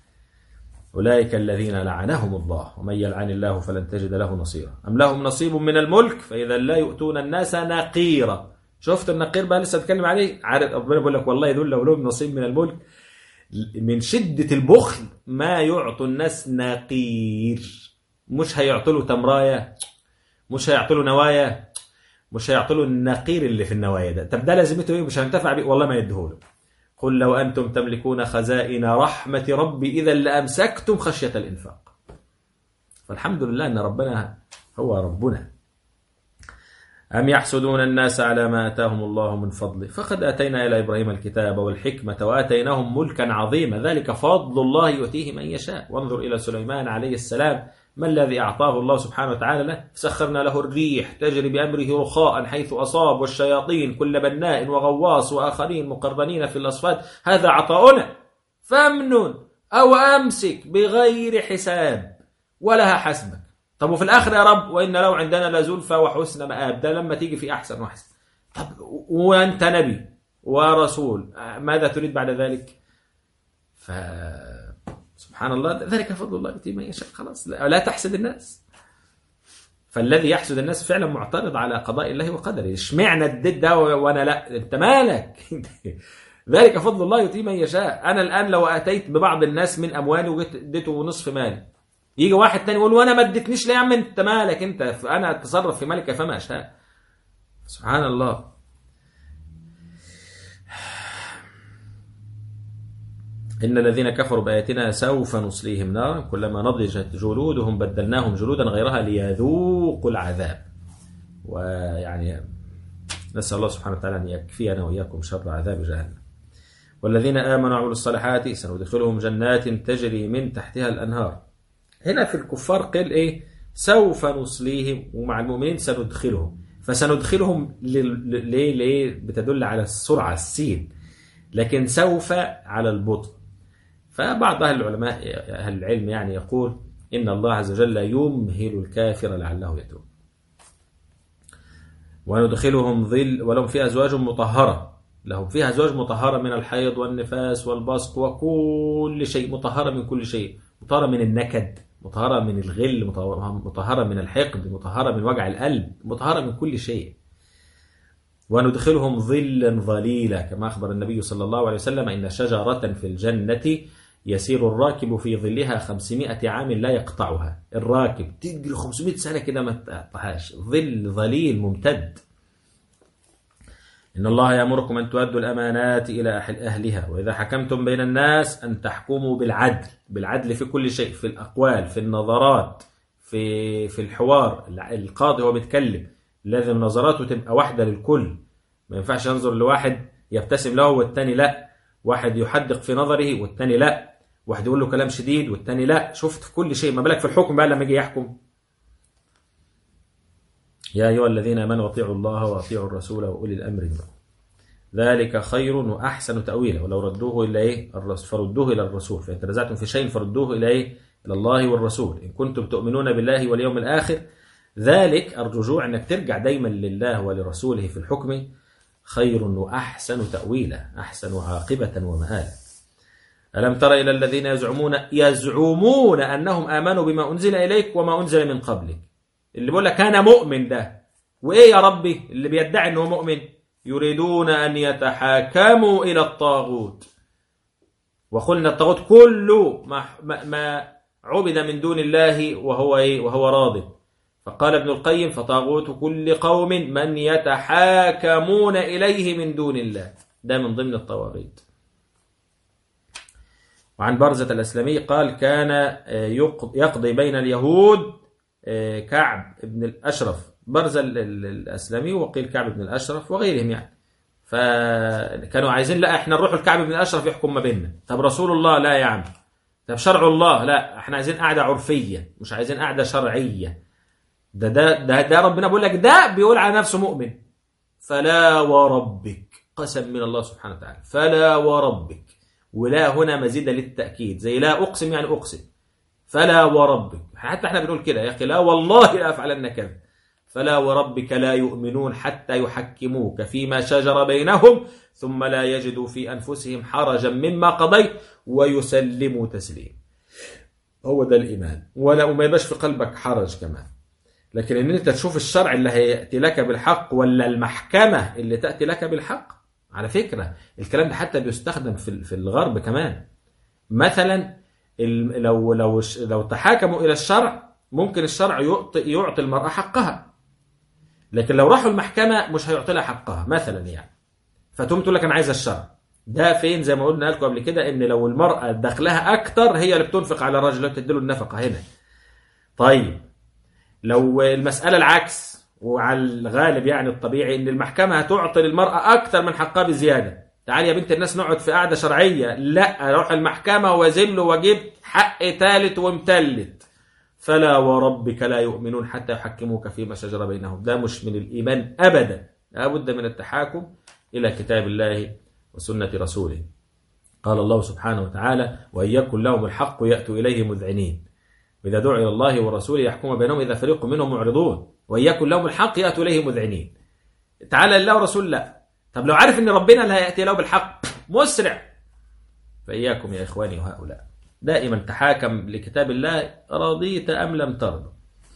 أولئك الذين لعنهم الله ومن يلعن الله فلن تجد له نصيرا أم لهم نصيب من الملك فإذا لا يؤتون الناس نقيرا شفت النقير بقى لسه اتكلم عليه عارف ربنا بيقول لك والله دول لو لهم نصيب من الملك من شدة البخل ما يعطوا الناس نقير مش هيعطوا له تمراية مش هيعطوا له نوايا مش هيعطوا له النقير اللي في النوايا ده طب ده لازمته ايه مش هينتفع بيه والله ما يديهوله قل لو أنتم تملكون خزائن رحمة ربي إذا لأمسكتم خشية الإنفاق فالحمد لله أن ربنا هو ربنا أم يحسدون الناس على ما آتاهم الله من فضله فقد آتينا إلى إبراهيم الكتاب والحكمة وآتيناهم ملكا عظيما ذلك فضل الله يؤتيه من يشاء وانظر إلى سليمان عليه السلام ما الذي أعطاه الله سبحانه وتعالى له سخرنا له الريح تجري بأمره رخاء حيث أصاب والشياطين كل بناء وغواص وآخرين مقرنين في الأصفاد هذا عطاؤنا فامنن أو أمسك بغير حساب ولها حسبك طب وفي الآخر يا رب وإن لو عندنا لزلفى وحسن مآب ده لما تيجي في أحسن وأحسن طب وأنت نبي ورسول ماذا تريد بعد ذلك ف سبحان الله ذلك فضل الله يؤتيه من يشاء خلاص لا, لا تحسد الناس فالذي يحسد الناس فعلا معترض على قضاء الله وقدره اشمعنى اديت ده وانا لا انت مالك ذلك فضل الله يؤتيه من يشاء انا الان لو اتيت ببعض الناس من اموالي وجيت اديته نصف مالي يجي واحد تاني يقول وانا ما اديتنيش ليه يا عم انت مالك انت انا اتصرف في مالك كيفما اشاء سبحان الله إن الذين كفروا بآياتنا سوف نصليهم نارا كلما نضجت جلودهم بدلناهم جلودا غيرها ليذوقوا العذاب ويعني نسأل الله سبحانه وتعالى أن يكفينا وإياكم شر عذاب جهنم والذين آمنوا وعملوا الصالحات سندخلهم جنات تجري من تحتها الأنهار هنا في الكفار قال إيه سوف نصليهم ومع المؤمنين سندخلهم فسندخلهم ليه ليه بتدل على السرعة السين لكن سوف على البطء فبعض أهل العلماء أهل العلم يعني يقول إن الله عز وجل يمهل الكافر لعله يتوب وندخلهم ظل ولهم فيها أزواج مطهرة لهم فيها أزواج مطهرة من الحيض والنفاس والبصق وكل شيء مطهرة من كل شيء مطهرة من النكد مطهرة من الغل مطهرة من الحقد مطهرة من وجع القلب مطهرة من كل شيء وندخلهم ظلا ظليلا كما أخبر النبي صلى الله عليه وسلم إن شجرة في الجنة يسير الراكب في ظلها 500 عام لا يقطعها الراكب تجري 500 سنة كده ما تقطعهاش ظل ظليل ممتد إن الله يأمركم أن تؤدوا الأمانات إلى أهلها وإذا حكمتم بين الناس أن تحكموا بالعدل بالعدل في كل شيء في الأقوال في النظرات في في الحوار القاضي هو بيتكلم لازم نظراته تبقى واحدة للكل ما ينفعش ينظر لواحد يبتسم له والتاني لا واحد يحدق في نظره والتاني لا واحد يقول له كلام شديد والتاني لا شفت في كل شيء ما بالك في الحكم بقى لما يجي يحكم يا أيها الذين آمنوا أطيعوا الله وأطيعوا الرسول وأولي الأمر منكم ذلك خير وأحسن تأويلا ولو ردوه إلى إيه فردوه إلى الرسول فإن تنازعتم في شيء فردوه إلى إيه إلى الله والرسول إن كنتم تؤمنون بالله واليوم الآخر ذلك الرجوع أنك ترجع دايما لله ولرسوله في الحكم خير وأحسن تأويلا أحسن عاقبة ومآلا ألم تر إلى الذين يزعمون يزعمون أنهم آمنوا بما أنزل إليك وما أنزل من قبلك اللي بيقول لك أنا مؤمن ده وإيه يا ربي اللي بيدعي أنه مؤمن يريدون أن يتحاكموا إلى الطاغوت وقلنا الطاغوت كله ما, ما, ما عبد من دون الله وهو إيه وهو راض فقال ابن القيم فطاغوت كل قوم من يتحاكمون إليه من دون الله ده من ضمن الطواغيت وعن برزة الأسلمي قال كان يقضي بين اليهود كعب بن الأشرف برزة الأسلمي وقيل كعب بن الأشرف وغيرهم يعني فكانوا عايزين لا احنا نروح الكعب بن الأشرف يحكم ما بيننا طب رسول الله لا يا عم طب شرع الله لا احنا عايزين قاعدة عرفية مش عايزين قاعدة شرعية ده ده ده, ده ربنا بيقول لك ده بيقول على نفسه مؤمن فلا وربك قسم من الله سبحانه وتعالى فلا وربك ولا هنا مزيدة للتأكيد زي لا أقسم يعني أقسم فلا وربك حتى احنا بنقول كده يا أخي لا والله لا أفعلن كذا فلا وربك لا يؤمنون حتى يحكموك فيما شجر بينهم ثم لا يجدوا في أنفسهم حرجا مما قضيت ويسلموا تسليم هو ده الإيمان ولا وما يبقاش في قلبك حرج كمان لكن ان انت تشوف الشرع اللي هياتي لك بالحق ولا المحكمه اللي تاتي لك بالحق على فكره الكلام ده حتى بيستخدم في في الغرب كمان مثلا لو لو لو تحاكموا الى الشرع ممكن الشرع يعطي يعطي المراه حقها لكن لو راحوا المحكمه مش هيعطي لها حقها مثلا يعني فتقوم تقول لك انا عايز الشرع ده فين زي ما قلنا لكم قبل كده ان لو المراه دخلها اكتر هي اللي بتنفق على الراجل اللي بتديله النفقه هنا طيب لو المسألة العكس وعلى الغالب يعني الطبيعي ان المحكمة هتعطي للمرأة اكتر من حقها بزيادة تعالي يا بنت الناس نقعد في قعدة شرعية لا اروح المحكمة وازل واجيب حق ثالث ومتلت فلا وربك لا يؤمنون حتى يحكموك فيما شجر بينهم ده مش من الإيمان أبدا لابد من التحاكم إلى كتاب الله وسنة رسوله قال الله سبحانه وتعالى وإن يكن لهم الحق يأتوا إليه مذعنين وإذا دعوا إلى الله ورسوله يحكم بينهم إذا فريق منهم معرضون وإن يكن لهم الحق يأتوا إليه مذعنين تعالى الله ورسول لا طب لو عارف إن ربنا لا يأتي له بالحق مسرع فإياكم يا إخواني وهؤلاء دائما تحاكم لكتاب الله رضيت أم لم ترضى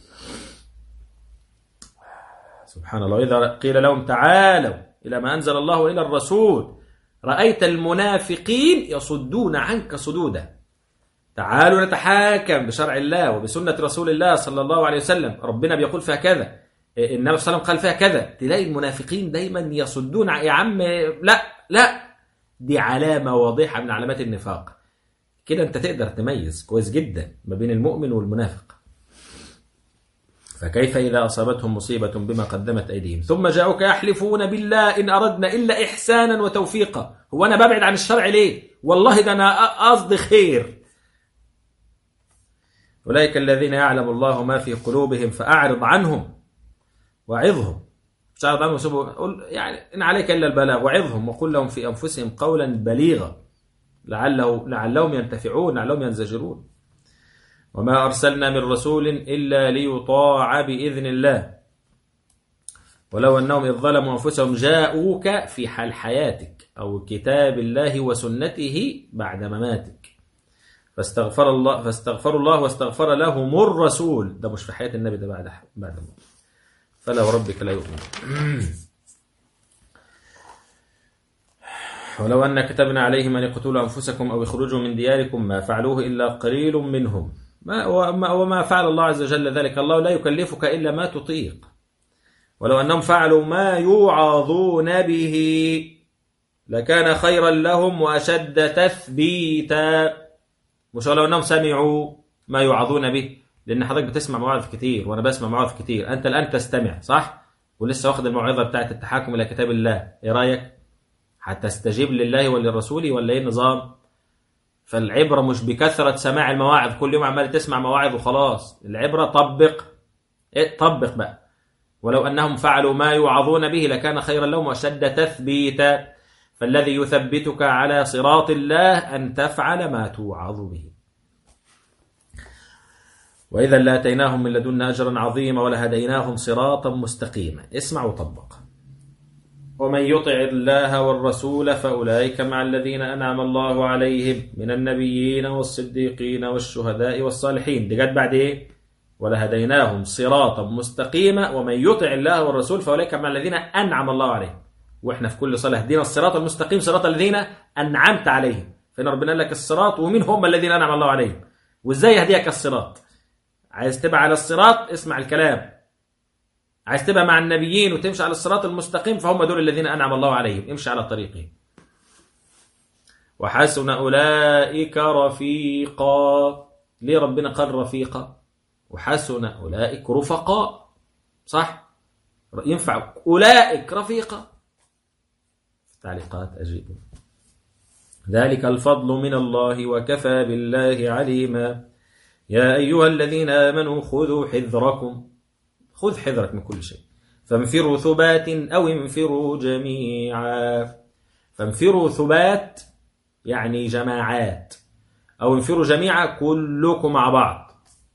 سبحان الله إذا قيل لهم تعالوا إلى ما أنزل الله وإلى الرسول رأيت المنافقين يصدون عنك صدودا تعالوا نتحاكم بشرع الله وبسنة رسول الله صلى الله عليه وسلم ربنا بيقول فيها كذا النبي صلى الله عليه وسلم قال فيها كذا تلاقي المنافقين دايما يصدون يا عم لا لا دي علامة واضحة من علامات النفاق كده انت تقدر تميز كويس جدا ما بين المؤمن والمنافق فكيف إذا أصابتهم مصيبة بما قدمت أيديهم ثم جاءوك يحلفون بالله إن أردنا إلا إحسانا وتوفيقا هو أنا ببعد عن الشرع ليه والله ده أنا قصدي خير أولئك الذين يعلم الله ما في قلوبهم فأعرض عنهم وعظهم مش أعرض عنهم وسيبوا قل يعني إن عليك إلا البلاغ وعظهم وقل لهم في أنفسهم قولا بليغا لعله لعلهم ينتفعون لعلهم ينزجرون وما أرسلنا من رسول إلا ليطاع بإذن الله ولو أنهم إذ ظلموا أنفسهم جاءوك في حال حياتك أو كتاب الله وسنته بعد مماتك فاستغفر الله فاستغفروا الله واستغفر لهم الرسول ده مش في حياة النبي ده بعد بعد الموت فلا وربك لا يؤمن ولو أن كتبنا عليهم أن يقتلوا أنفسكم أو يخرجوا من دياركم ما فعلوه إلا قليل منهم ما وما, وما فعل الله عز وجل ذلك الله لا يكلفك إلا ما تطيق ولو أنهم فعلوا ما يوعظون به لكان خيرا لهم وأشد تثبيتا مش لو أنهم سمعوا ما يوعظون به لأن حضرتك بتسمع مواعظ كتير وأنا بسمع مواعظ كتير أنت الآن تستمع صح؟ ولسه واخد الموعظة بتاعت التحاكم إلى كتاب الله إيه رأيك؟ هتستجيب لله وللرسول ولا إيه النظام؟ فالعبرة مش بكثرة سماع المواعظ كل يوم عمال تسمع مواعظ وخلاص العبرة طبق إيه طبق بقى ولو أنهم فعلوا ما يوعظون به لكان خيرا لهم وأشد تثبيتا فالذي يثبتك على صراط الله أن تفعل ما توعظ به وإذا لاتيناهم من لدنا أجرا عظيما ولهديناهم صراطا مستقيما اسمع وطبق ومن يطع الله والرسول فأولئك مع الذين أنعم الله عليهم من النبيين والصديقين والشهداء والصالحين دي جت بعد إيه؟ ولهديناهم صراطا مستقيما ومن يطع الله والرسول فأولئك مع الذين أنعم الله عليهم واحنا في كل صلاة اهدنا الصراط المستقيم صراط الذين أنعمت عليهم فإن ربنا قال لك الصراط ومين هم الذين أنعم الله عليهم وإزاي يهديك الصراط عايز تبقى على الصراط اسمع الكلام عايز تبقى مع النبيين وتمشي على الصراط المستقيم فهم دول الذين أنعم الله عليهم امشي على طريقهم وحسن أولئك رفيقا ليه ربنا قال رفيقا وحسن أولئك رفقاء صح ينفع أولئك رفيقا تعليقات أجيب ذلك الفضل من الله وكفى بالله عليما يا أيها الذين آمنوا خذوا حذركم خذ حذرك من كل شيء فانفروا ثبات أو انفروا جميعا فانفروا ثبات يعني جماعات أو انفروا جميعا كلكم مع بعض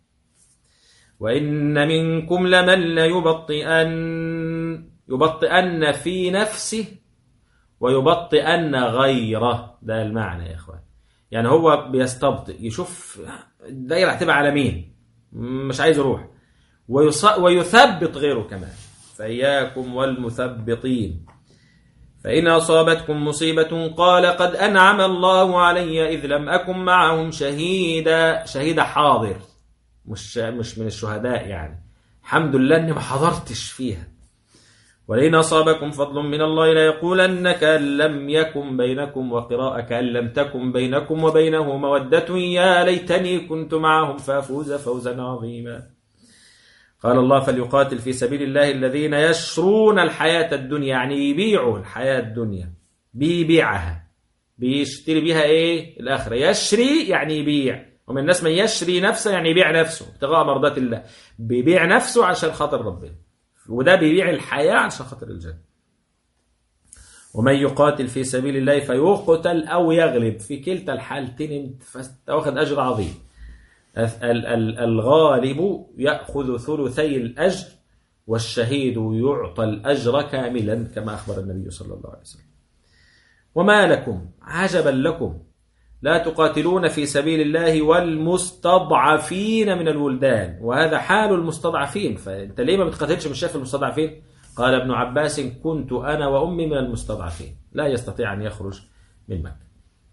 وإن منكم لمن ليبطئن يبطئن في نفسه ويبطئن غيره ده المعنى يا إخوان يعني هو بيستبطئ يشوف الدايرة هتبقى على مين مش عايز يروح ويثبط غيره كمان فإياكم والمثبطين فإن أصابتكم مصيبة قال قد أنعم الله علي إذ لم أكن معهم شهيدا شهيد حاضر مش مش من الشهداء يعني الحمد لله اني ما حضرتش فيها ولئن أصابكم فضل من الله ليقولن كأن لم يكن بينكم وقراءة كأن لم تكن بينكم وبينه مودة يا ليتني كنت معهم فأفوز فوزا عظيما قال الله فليقاتل في سبيل الله الذين يشرون الحياة الدنيا يعني يبيعوا الحياة الدنيا بيبيعها بيشتري بيها ايه الآخرة يشري يعني يبيع ومن الناس من يشري نفسه يعني يبيع نفسه ابتغاء مرضات الله بيبيع نفسه عشان خاطر ربنا وده بيبيع الحياة عشان خاطر الجنة ومن يقاتل في سبيل الله فيقتل أو يغلب في كلتا الحالتين واخد أجر عظيم الغالب يأخذ ثلثي الأجر والشهيد يعطى الأجر كاملا كما أخبر النبي صلى الله عليه وسلم وما لكم عجبا لكم لا تقاتلون في سبيل الله والمستضعفين من الولدان وهذا حال المستضعفين فانت ليه ما بتقاتلش مش شايف المستضعفين قال ابن عباس كنت انا وامي من المستضعفين لا يستطيع ان يخرج من مكه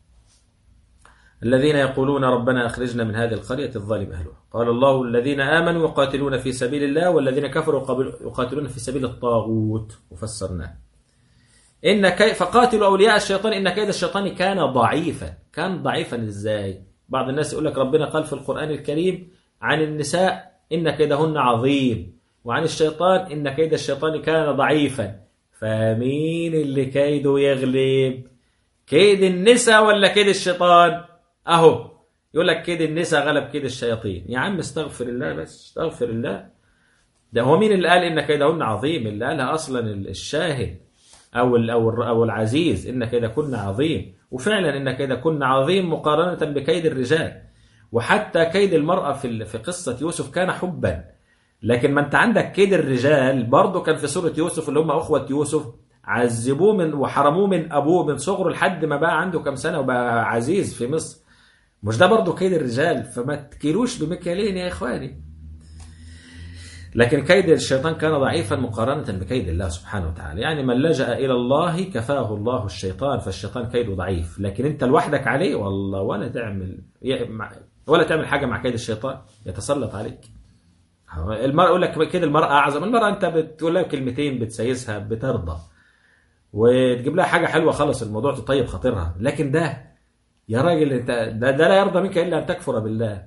الذين يقولون ربنا اخرجنا من هذه القريه الظالم اهلها قال الله الذين امنوا يقاتلون في سبيل الله والذين كفروا يقاتلون في سبيل الطاغوت وفسرناه إن كي فقاتلوا أولياء الشيطان إن كيد الشيطان كان ضعيفا كان ضعيفا إزاي بعض الناس يقول لك ربنا قال في القرآن الكريم عن النساء إن كيدهن عظيم وعن الشيطان إن كيد الشيطان كان ضعيفا فمين اللي كيده يغلب كيد النساء ولا كيد الشيطان أهو يقول لك كيد النساء غلب كيد الشياطين يا عم استغفر الله بس استغفر الله ده هو مين اللي قال إن كيدهن عظيم اللي قالها أصلا الشاهد أو أو أو العزيز إن كيد كن عظيم وفعلا إن كيد كن عظيم مقارنة بكيد الرجال وحتى كيد المرأة في في قصة يوسف كان حبا لكن ما أنت عندك كيد الرجال برضه كان في سورة يوسف اللي هم أخوة يوسف عذبوه من وحرموه من أبوه من صغره لحد ما بقى عنده كام سنة وبقى عزيز في مصر مش ده برضه كيد الرجال فما تكيلوش بمكيالين يا إخواني لكن كيد الشيطان كان ضعيفا مقارنة بكيد الله سبحانه وتعالى يعني من لجأ إلى الله كفاه الله الشيطان فالشيطان كيده ضعيف لكن أنت لوحدك عليه والله ولا تعمل ولا تعمل حاجة مع كيد الشيطان يتسلط عليك المرأة يقول لك كده المرأة أعظم المرأة أنت بتقول لها كلمتين بتسيسها بترضى وتجيب لها حاجة حلوة خلص الموضوع تطيب خاطرها لكن ده يا راجل انت ده, ده لا يرضى منك إلا أن تكفر بالله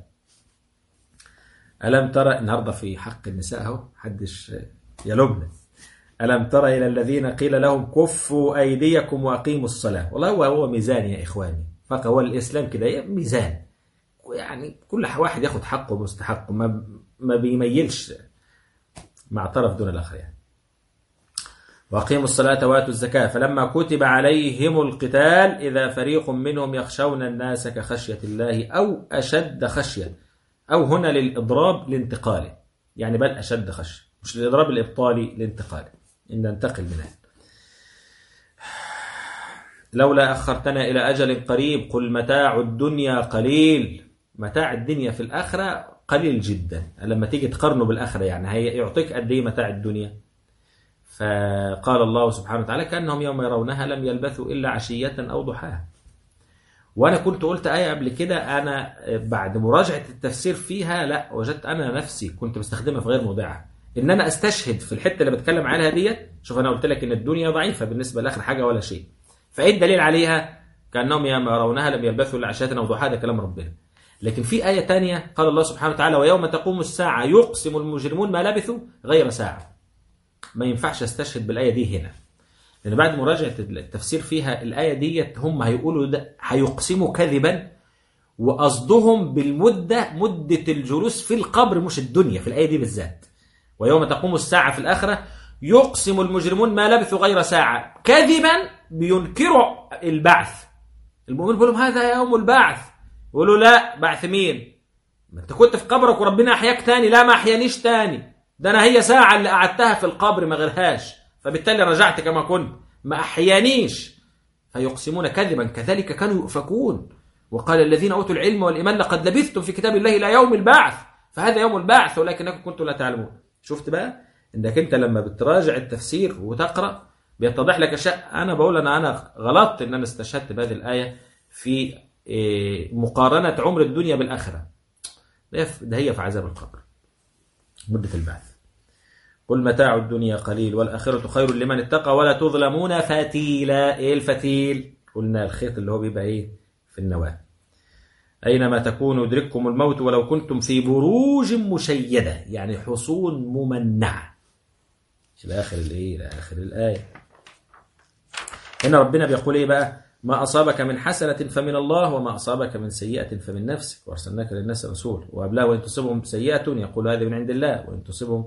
ألم ترى النهاردة في حق النساء أهو محدش يلومنا ألم ترى إلى الذين قيل لهم كفوا أيديكم وأقيموا الصلاة والله هو هو ميزان يا إخواني فهو الإسلام كده ميزان يعني كل واحد ياخد حقه ومستحقه ما ما بيميلش مع طرف دون الآخر يعني وأقيموا الصلاة وآتوا الزكاة فلما كتب عليهم القتال إذا فريق منهم يخشون الناس كخشية الله أو أشد خشية أو هنا للإضراب لانتقاله يعني بل أشد خشية مش للإضراب الإبطالي لانتقاله إن ننتقل منها لولا أخرتنا إلى أجل قريب قل متاع الدنيا قليل متاع الدنيا في الآخرة قليل جدا لما تيجي تقارنه بالآخرة يعني هي يعطيك قد إيه متاع الدنيا فقال الله سبحانه وتعالى كأنهم يوم يرونها لم يلبثوا إلا عشية أو ضحاها وانا كنت قلت ايه قبل كده انا بعد مراجعه التفسير فيها لا وجدت انا نفسي كنت بستخدمها في غير موضعها ان انا استشهد في الحته اللي بتكلم عليها ديت شوف انا قلت لك ان الدنيا ضعيفه بالنسبه لاخر حاجه ولا شيء فايه الدليل عليها كانهم يوم يرونها لم يلبثوا الا عشيه او ضحاها ده كلام ربنا لكن في ايه تانية قال الله سبحانه وتعالى ويوم تقوم الساعه يقسم المجرمون ما لبثوا غير ساعه ما ينفعش استشهد بالايه دي هنا لان بعد مراجعه التفسير فيها الايه ديت هم هيقولوا ده هيقسموا كذبا وقصدهم بالمده مده الجلوس في القبر مش الدنيا في الايه دي بالذات ويوم تقوم الساعه في الاخره يقسم المجرمون ما لبثوا غير ساعه كذبا بينكروا البعث المؤمن بيقول لهم هذا يوم البعث يقولوا لا بعث مين ما انت كنت في قبرك وربنا احياك تاني لا ما احيانيش تاني ده انا هي ساعه اللي قعدتها في القبر ما غيرهاش فبالتالي رجعت كما كنت ما أحيانيش فيقسمون كذبا كذلك كانوا يؤفكون وقال الذين أوتوا العلم والإيمان لقد لبثتم في كتاب الله إلى يوم البعث فهذا يوم البعث ولكنكم كنتم لا تعلمون شفت بقى انك انت لما بتراجع التفسير وتقرا بيتضح لك اشياء انا بقول انا انا غلطت ان انا استشهدت بهذه الايه في مقارنه عمر الدنيا بالاخره ده هي في عذاب القبر مده البعث قل متاع الدنيا قليل والآخرة خير لمن اتقى ولا تظلمون فتيلا إيه الفتيل قلنا الخيط اللي هو بيبقى إيه في النواة أينما تكونوا يدرككم الموت ولو كنتم في بروج مشيدة يعني حصون ممنعة إلى آخر الإيه إلى آخر الآية هنا ربنا بيقول إيه بقى ما أصابك من حسنة فمن الله وما أصابك من سيئة فمن نفسك وأرسلناك للناس رسول وقبلها وإن تصبهم سيئة يقول هذه من عند الله وإن تصبهم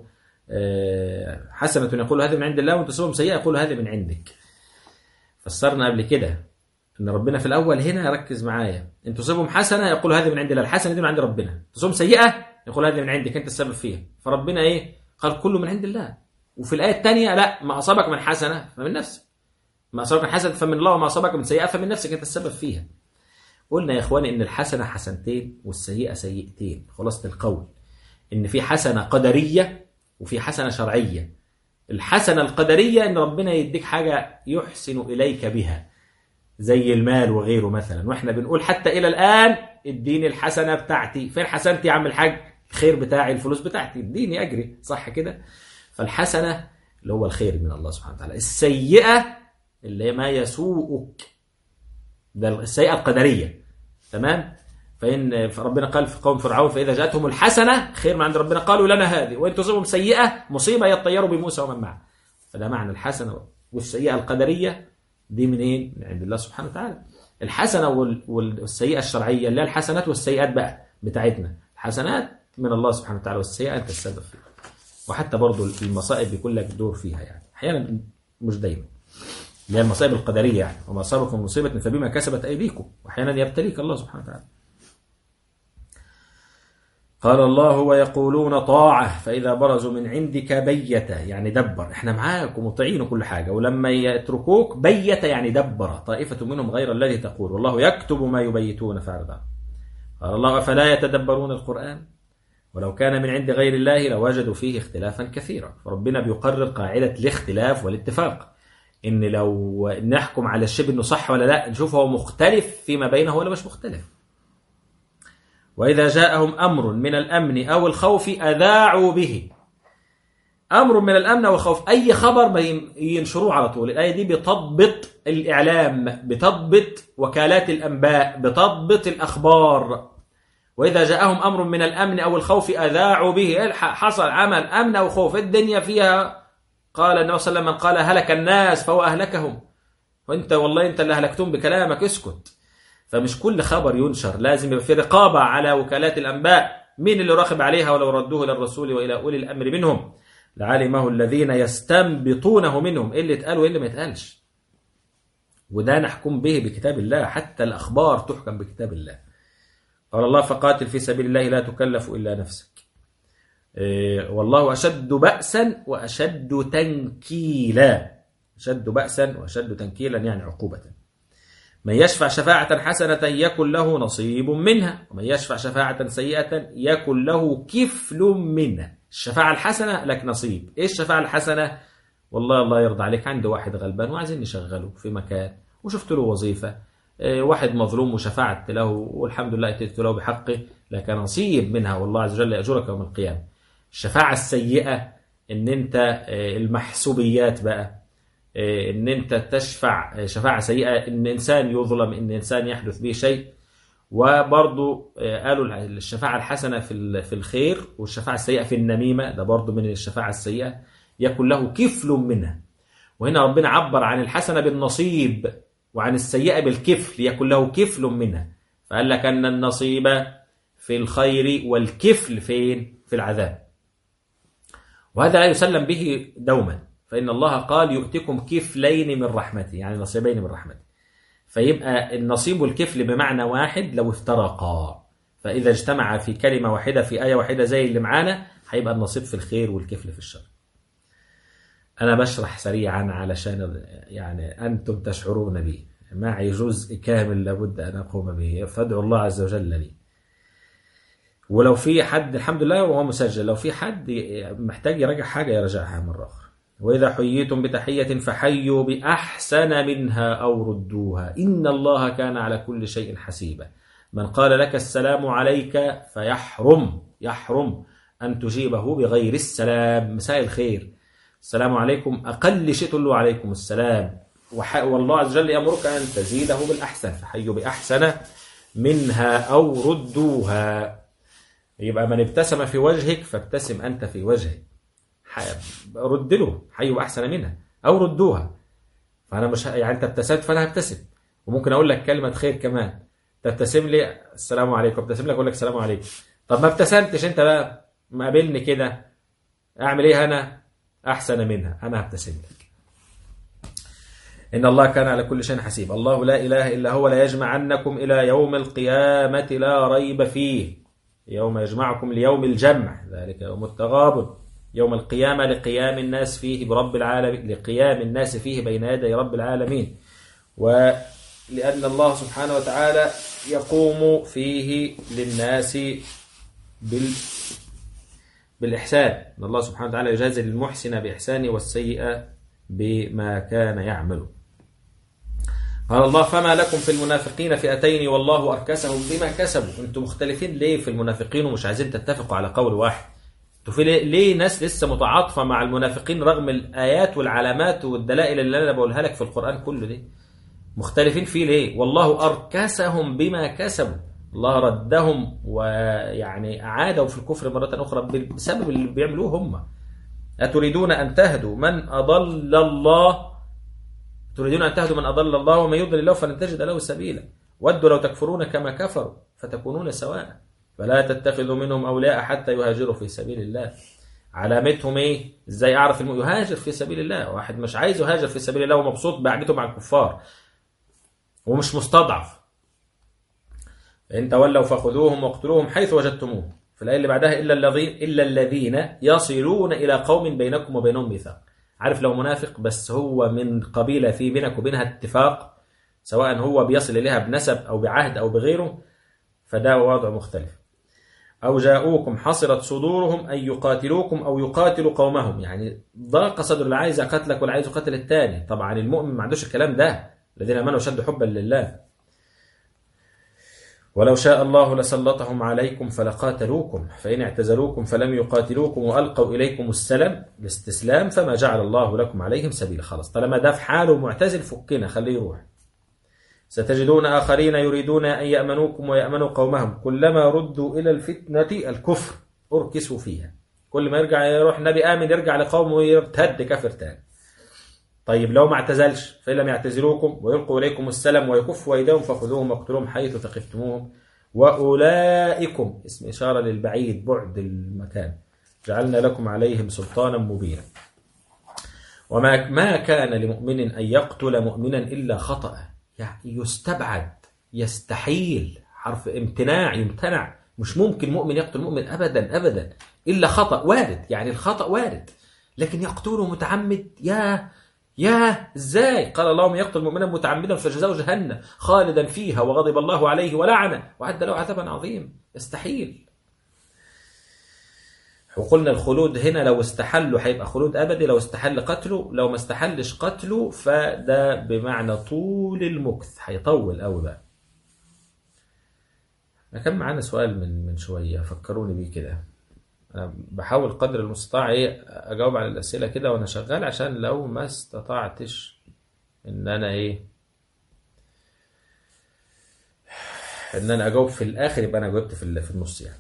حسنة يقول هذه من عند الله وإن تصبهم سيئة يقول هذه من عندك فسرنا قبل كده ان ربنا في الاول هنا ركز معايا ان تصيبهم حسنه يقول هذه من عند الله الحسنه دي من عند ربنا تصيبهم سيئه يقول هذه من عندك انت السبب فيها فربنا ايه قال كله من عند الله وفي الايه الثانيه لا ما اصابك من حسنه فمن نفسك ما اصابك من حسنه فمن الله وما اصابك من سيئه فمن نفسك انت السبب فيها قلنا يا اخواني ان الحسنه حسنتين والسيئه سيئتين خلاصه القول ان في حسنه قدريه وفي حسنه شرعيه الحسنه القدريه ان ربنا يديك حاجه يحسن اليك بها زي المال وغيره مثلا واحنا بنقول حتى الى الان اديني الحسنه بتاعتي فين حسنتي يا عم الحاج الخير بتاعي الفلوس بتاعتي اديني اجري صح كده فالحسنه اللي هو الخير من الله سبحانه وتعالى السيئه اللي هي ما يسوءك ده السيئه القدريه تمام فإن فربنا قال في قوم فرعون فإذا جاءتهم الحسنة خير من عند ربنا قالوا لنا هذه وإن تصيبهم سيئة مصيبة يطيروا بموسى ومن معه فده معنى الحسنة والسيئة القدرية دي منين؟ من عند الله سبحانه وتعالى الحسنة والسيئة الشرعية اللي هي الحسنات والسيئات بقى بتاعتنا الحسنات من الله سبحانه وتعالى والسيئة أنت السبب فيها وحتى برضو المصائب بيكون لك دور فيها يعني أحيانا مش دايما اللي هي المصائب القدرية يعني وما أصابكم مصيبة فبما كسبت أيديكم وأحيانا يبتليك الله سبحانه وتعالى قال الله ويقولون طاعة فإذا برزوا من عندك بيت يعني دبر احنا معاك ومطيعين وكل حاجة ولما يتركوك بيت يعني دبر طائفة منهم غير الذي تقول والله يكتب ما يبيتون فارضا قال الله أفلا يتدبرون القرآن ولو كان من عند غير الله لوجدوا فيه اختلافا كثيرا فربنا بيقرر قاعدة الاختلاف والاتفاق ان لو نحكم على الشيء انه صح ولا لا نشوف هو مختلف فيما بينه ولا مش مختلف وإذا جاءهم أمر من الأمن أو الخوف أذاعوا به أمر من الأمن أو الخوف أي خبر ما ينشروه على طول الآية دي بتضبط الإعلام بتضبط وكالات الأنباء بتضبط الأخبار وإذا جاءهم أمر من الأمن أو الخوف أذاعوا به حصل عمل أمن أو خوف الدنيا فيها قال النبي صلى الله عليه وسلم من قال هلك الناس فهو أهلكهم وانت والله انت اللي هلكتهم بكلامك اسكت فمش كل خبر ينشر لازم يبقى في رقابة على وكالات الأنباء مين اللي راقب عليها ولو ردوه إلى الرسول وإلى أولي الأمر منهم لعلمه الذين يستنبطونه منهم إيه اللي اتقال وإيه اللي ما اتقالش وده نحكم به بكتاب الله حتى الأخبار تحكم بكتاب الله قال الله فقاتل في سبيل الله لا تكلف إلا نفسك إيه والله أشد بأسا وأشد تنكيلا أشد بأسا وأشد تنكيلا يعني عقوبة من يشفع شفاعة حسنة يكن له نصيب منها ومن يشفع شفاعة سيئة يكن له كفل منها الشفاعة الحسنة لك نصيب إيه الشفاعة الحسنة والله الله يرضى عليك عندي واحد غلبان وعايزين نشغله في مكان وشفت له وظيفة إيه واحد مظلوم وشفعت له والحمد لله اتيت له بحقه لك نصيب منها والله عز وجل يأجرك يوم القيامة الشفاعة السيئة ان انت المحسوبيات بقى ان انت تشفع شفاعة سيئة ان انسان يظلم ان انسان يحدث به شيء وبرضو قالوا الشفاعة الحسنة في في الخير والشفاعة السيئة في النميمة ده برضو من الشفاعة السيئة يكون له كفل منها وهنا ربنا عبر عن الحسنة بالنصيب وعن السيئة بالكفل يكون له كفل منها فقال لك أن النصيب في الخير والكفل فين في العذاب وهذا لا يسلم به دوما فإن الله قال يؤتكم كفلين من رحمته يعني نصيبين من رحمته فيبقى النصيب والكفل بمعنى واحد لو افترقا فإذا اجتمع في كلمة واحدة في آية واحدة زي اللي معانا هيبقى النصيب في الخير والكفل في الشر أنا بشرح سريعا علشان يعني أنتم تشعرون بي معي جزء كامل لابد أن أقوم به فادعوا الله عز وجل لي ولو في حد الحمد لله وهو مسجل لو في حد محتاج يراجع حاجة يرجعها مرة أخرى وإذا حييتم بتحية فحيوا بأحسن منها أو ردوها إن الله كان على كل شيء حسيبا من قال لك السلام عليك فيحرم يحرم أن تجيبه بغير السلام مساء الخير السلام عليكم أقل شيء تقول له عليكم السلام والله عز وجل يأمرك أن تزيده بالأحسن فحيوا بأحسن منها أو ردوها يبقى من ابتسم في وجهك فابتسم أنت في وجهه رد له حيوا أحسن منها أو ردوها فأنا مش يعني أنت ابتسمت فأنا هبتسم وممكن أقول لك كلمة خير كمان تبتسم لي السلام عليكم ابتسم لك أقول لك السلام عليكم طب ما ابتسمتش أنت بقى مقابلني كده أعمل إيه أنا أحسن منها أنا هبتسم لك إن الله كان على كل شيء حسيب الله لا إله إلا هو لا يجمعنكم إلى يوم القيامة لا ريب فيه يوم يجمعكم ليوم الجمع ذلك يوم التغابن يوم القيامة لقيام الناس فيه برب العالمين لقيام الناس فيه بين يدي رب العالمين ولأن الله سبحانه وتعالى يقوم فيه للناس بال بالإحسان أن الله سبحانه وتعالى يجازي المحسن بإحسانه والسيئة بما كان يعمل قال الله فما لكم في المنافقين فئتين والله أركسهم بما كسبوا أنتم مختلفين ليه في المنافقين ومش عايزين تتفقوا على قول واحد انتوا في ليه ناس لسه متعاطفة مع المنافقين رغم الآيات والعلامات والدلائل اللي أنا بقولها لك في القرآن كله دي مختلفين فيه ليه والله أركسهم بما كسبوا الله ردهم ويعني أعادوا في الكفر مرة أخرى بسبب اللي بيعملوه هم أتريدون أن تهدوا من أضل الله تريدون أن تهدوا من أضل الله ومن يضل الله فلن تجد له سبيلا ودوا لو تكفرون كما كفروا فتكونون سواء فلا تتخذوا منهم أولياء حتى يهاجروا في سبيل الله علامتهم ايه ازاي اعرف انه يهاجر في سبيل الله واحد مش عايز يهاجر في سبيل الله ومبسوط بقعدته مع الكفار ومش مستضعف ان تولوا فخذوهم واقتلوهم حيث وجدتموهم في الايه اللي بعدها الا الذين الا الذين يصلون الى قوم بينكم وبينهم ميثاق عارف لو منافق بس هو من قبيله في بينك وبينها اتفاق سواء هو بيصل اليها بنسب او بعهد او بغيره فده وضع مختلف أو جاءوكم حصرت صدورهم أن يقاتلوكم أو يقاتلوا قومهم يعني ضاق صدر اللي عايز يقتلك واللي عايز يقتل الثاني طبعا المؤمن ما عندوش الكلام ده الذين آمنوا شد حبا لله ولو شاء الله لسلطهم عليكم فلقاتلوكم فإن اعتزلوكم فلم يقاتلوكم وألقوا إليكم السلام الاستسلام فما جعل الله لكم عليهم سبيلا خلاص طالما ده في حاله معتزل فكنا خليه يروح ستجدون آخرين يريدون أن يأمنوكم ويأمنوا قومهم كلما ردوا إلى الفتنة الكفر أركسوا فيها كل ما يرجع يروح النبي آمن يرجع لقومه ويرتد كافر تاني طيب لو ما اعتزلش فإن لم يعتزلوكم ويلقوا إليكم السلام ويكفوا أيديهم فخذوهم واقتلوهم حيث ثقفتموهم وأولئكم اسم إشارة للبعيد بعد المكان جعلنا لكم عليهم سلطانا مبينا وما ما كان لمؤمن أن يقتل مؤمنا إلا خطأ يعني يستبعد يستحيل حرف امتناع يمتنع مش ممكن مؤمن يقتل مؤمن أبدا أبدا إلا خطأ وارد يعني الخطأ وارد لكن يقتله متعمد يا يا ازاي قال اللهم يقتل مؤمنا متعمدا فجزاؤه جهنم خالدا فيها وغضب الله عليه ولعنه وعد له عذابا عظيم يستحيل وقلنا الخلود هنا لو استحلوا هيبقى خلود ابدي لو استحل قتله لو ما استحلش قتله فده بمعنى طول المكث هيطول قوي بقى كان معانا سؤال من من شويه فكروني بيه كده انا بحاول قدر المستطاع ايه اجاوب على الاسئله كده وانا شغال عشان لو ما استطعتش ان انا ايه ان انا اجاوب في الاخر يبقى انا جاوبت في في النص يعني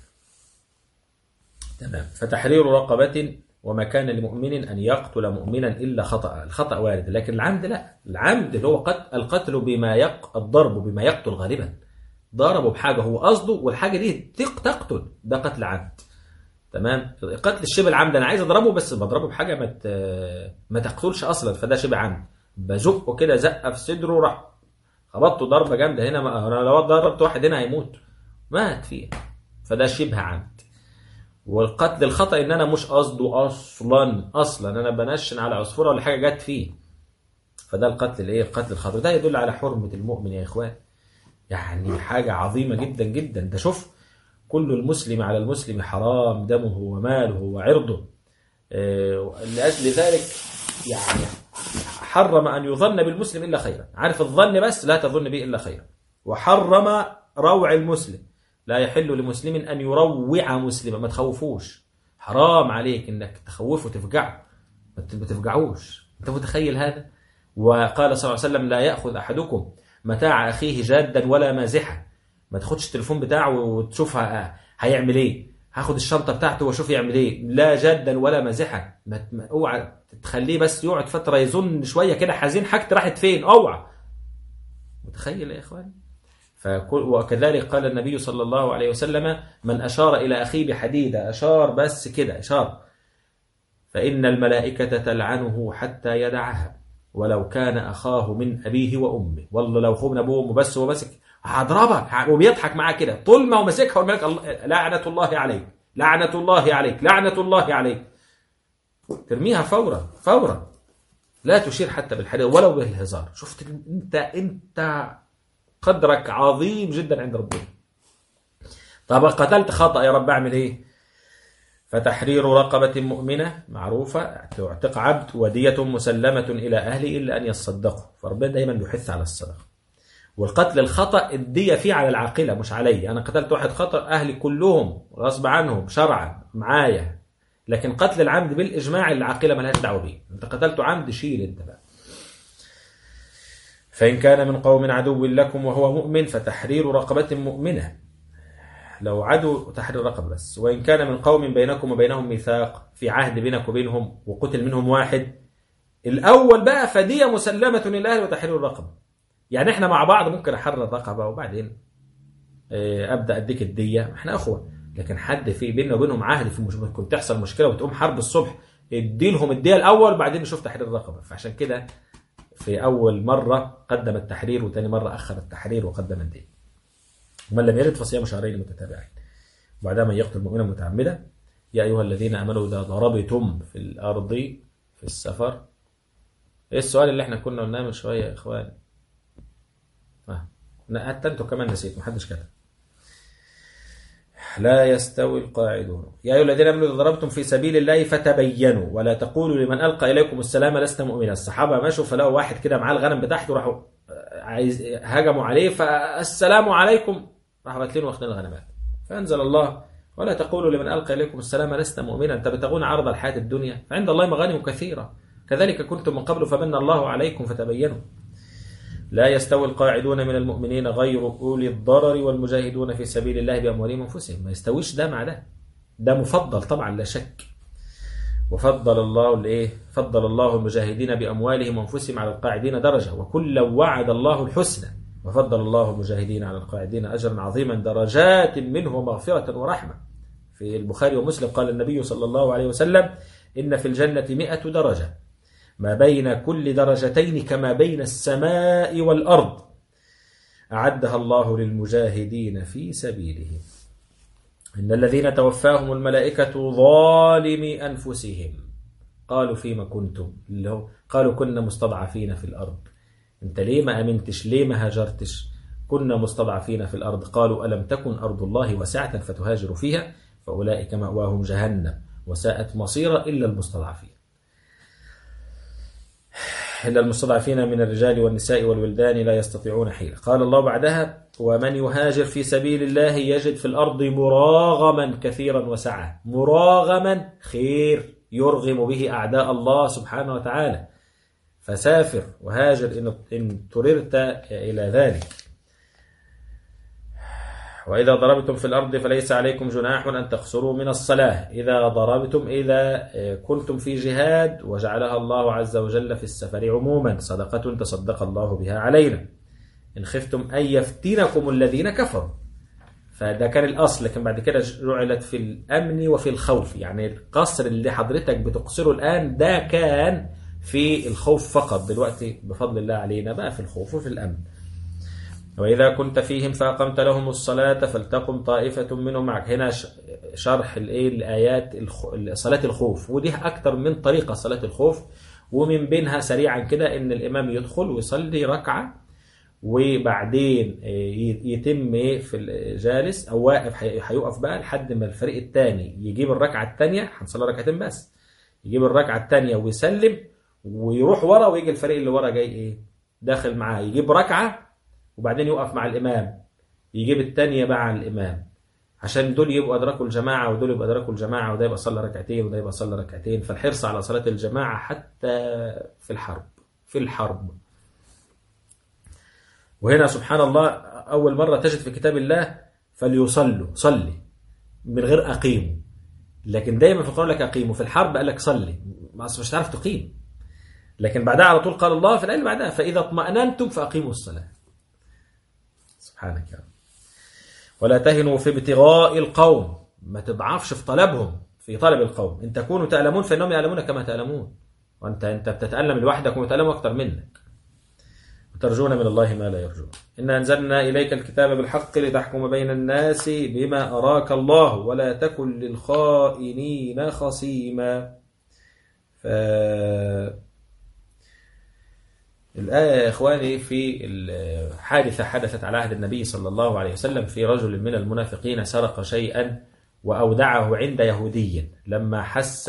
تمام فتحرير رقبة وما كان لمؤمن أن يقتل مؤمنا إلا خطأ الخطأ وارد لكن العمد لا العمد اللي هو قتل القتل بما يق الضرب بما يقتل غالبا ضربه بحاجة هو قصده والحاجة دي تقتل ده قتل عمد تمام قتل الشبه العمد انا عايز اضربه بس بضربه بحاجه ما ما تقتلش اصلا فده شبه عمد بزقه كده زقه في صدره راح خبطته ضربه جامده هنا ما انا لو ضربت واحد هنا هيموت مات فيه فده شبه عمد والقتل الخطا ان انا مش قصده اصلا اصلا انا بنشن على عصفوره ولا حاجه جت فيه فده القتل الايه القتل الخطا ده يدل على حرمه المؤمن يا اخوان يعني حاجه عظيمه جدا جدا ده شوف كل المسلم على المسلم حرام دمه وماله وعرضه لأجل ذلك يعني حرم أن يظن بالمسلم إلا خيرا عارف الظن بس لا تظن به إلا خيرا وحرم روع المسلم لا يحل لمسلم أن يروع مسلما ما تخوفوش حرام عليك أنك تخوفه تفجعه ما تفجعوش أنت متخيل هذا وقال صلى الله عليه وسلم لا يأخذ أحدكم متاع أخيه جادا ولا مازحا ما تاخدش التليفون بتاعه وتشوف هيعمل ايه هاخد الشنطه بتاعته واشوف يعمل ايه لا جدا ولا مازحا اوعى تخليه بس يقعد فتره يظن شويه كده حزين حاجتي راحت فين اوعى متخيل يا اخوان وكذلك قال النبي صلى الله عليه وسلم من اشار الى اخيه بحديده اشار بس كده اشار فان الملائكه تلعنه حتى يدعها ولو كان اخاه من ابيه وامه والله لو اخوه من ابوه وامه بس هو ماسك هضربك وبيضحك معاه كده طول ما هو ماسكها والملك الله لعنة الله عليك لعنة الله عليك لعنة الله عليك ترميها فورا فورا لا تشير حتى بالحديث ولو بالهزار شفت انت انت قدرك عظيم جدا عند ربنا طب قتلت خطأ يا رب اعمل ايه فتحرير رقبة مؤمنة معروفة تعتق عبد ودية مسلمة إلى أهله إلا أن يصدقوا فربنا دايما بيحث على الصدقة والقتل الخطأ الدية فيه على العاقلة مش علي أنا قتلت واحد خطأ أهلي كلهم غصب عنهم شرعا معايا لكن قتل العمد بالإجماع العاقلة ملهاش دعوة بيه أنت قتلته عمد شيل أنت بقى فإن كان من قوم عدو لكم وهو مؤمن فتحرير رقبة مؤمنة لو عدو تحرير رقبة بس وإن كان من قوم بينكم وبينهم ميثاق في عهد بينك وبينهم وقتل منهم واحد الأول بقى فدية مسلمة للأهل وتحرير الرقبة يعني احنا مع بعض ممكن احرر رقبه وبعدين ابدا اديك الديه احنا اخوه لكن حد في بيننا وبينهم عهد في مش ممكن تحصل مشكله وتقوم حرب الصبح ادي لهم الديه الاول بعدين نشوف تحرير الرقبه فعشان كده في اول مره قدم التحرير وثاني مره اخر التحرير وقدم الديه ومن لم يرد فصيام شهرين متتابعين وبعدها من يقتل مؤمنا متعمدا يا ايها الذين امنوا اذا ضربتم في الارض في السفر ايه السؤال اللي احنا كنا قلناه من شويه يا اخوان حتى انتوا كمان نسيت محدش كتب لا يستوي القاعدون يا أيها الذين آمنوا إذا ضربتم في سبيل الله فتبينوا ولا تقولوا لمن ألقى إليكم السلام لست مؤمنا الصحابة مشوا فلقوا واحد كده معاه الغنم بتاعته راحوا عايز هجموا عليه فالسلام عليكم راحوا قاتلين واخدين الغنمات فأنزل الله ولا تقولوا لمن ألقى إليكم السلام لست مؤمنا تبتغون عرض الحياة الدنيا فعند الله مغانم كثيرة كذلك كنتم من قبل فمن الله عليكم فتبينوا لا يستوي القاعدون من المؤمنين غير أولي الضرر والمجاهدون في سبيل الله بأموالهم وأنفسهم ما يستويش ده مع ده ده مفضل طبعا لا شك وفضل الله الايه فضل الله المجاهدين باموالهم وانفسهم على القاعدين درجه وكلا وعد الله الحسنى وفضل الله المجاهدين على القاعدين اجرا عظيما درجات منه مغفره ورحمه في البخاري ومسلم قال النبي صلى الله عليه وسلم ان في الجنه مئة درجه ما بين كل درجتين كما بين السماء والارض اعدها الله للمجاهدين في سبيله إن الذين توفاهم الملائكة ظالمي أنفسهم قالوا فيما كنتم اللي هو قالوا كنا مستضعفين في الأرض أنت ليه ما أمنتش ليه ما هاجرتش كنا مستضعفين في الأرض قالوا ألم تكن أرض الله واسعة فتهاجروا فيها فأولئك مأواهم جهنم وساءت مصيرا إلا المستضعفين إلا المستضعفين من الرجال والنساء والولدان لا يستطيعون حيلة قال الله بعدها ومن يهاجر في سبيل الله يجد في الأرض مراغما كثيرا وسعة مراغما خير يرغم به أعداء الله سبحانه وتعالى فسافر وهاجر إن, إن تررت إلى ذلك وإذا ضربتم في الأرض فليس عليكم جناح أن تقصروا من الصلاة إذا ضربتم إذا كنتم في جهاد وجعلها الله عز وجل في السفر عموما صدقة تصدق الله بها علينا إن خفتم أن يفتنكم الذين كفروا فده كان الأصل لكن بعد كده جعلت في الأمن وفي الخوف يعني القصر اللي حضرتك بتقصره الآن ده كان في الخوف فقط دلوقتي بفضل الله علينا بقى في الخوف وفي الأمن وإذا كنت فيهم فأقمت لهم الصلاة فلتقم طائفة منهم معك هنا شرح الإيه الآيات صلاة الخوف ودي أكتر من طريقة صلاة الخوف ومن بينها سريعا كده إن الإمام يدخل ويصلي ركعة وبعدين يتم في الجالس أو واقف هيقف بقى لحد ما الفريق الثاني يجيب الركعة الثانية هنصلي ركعتين بس يجيب الركعة الثانية ويسلم ويروح ورا ويجي الفريق اللي ورا جاي إيه داخل معاه يجيب ركعة وبعدين يقف مع الإمام يجيب التانية بقى على الإمام عشان دول يبقوا أدركوا الجماعة ودول يبقوا أدركوا الجماعة وده يبقى صلى ركعتين وده يبقى صلى ركعتين فالحرص على صلاة الجماعة حتى في الحرب في الحرب وهنا سبحان الله أول مرة تجد في كتاب الله فليصلوا صلي من غير أقيموا لكن دايما في القرآن لك أقيموا في الحرب قال لك صلي مش هتعرف تقيم لكن بعدها على طول قال الله في الآية اللي بعدها فإذا اطمأننتم فأقيموا الصلاة سبحانك يا رب ولا تهنوا في ابتغاء القوم ما تضعفش في طلبهم في طلب القوم ان تكونوا تعلمون فانهم يعلمون كما تعلمون وانت انت بتتالم لوحدك ومتالم اكتر منك وترجون من الله ما لا يرجون إنا أنزلنا إليك الكتاب بالحق لتحكم بين الناس بما أراك الله ولا تكن للخائنين خصيما ف... الآية يا إخواني في الحادثة حدثت على عهد النبي صلى الله عليه وسلم في رجل من المنافقين سرق شيئا وأودعه عند يهودي لما حس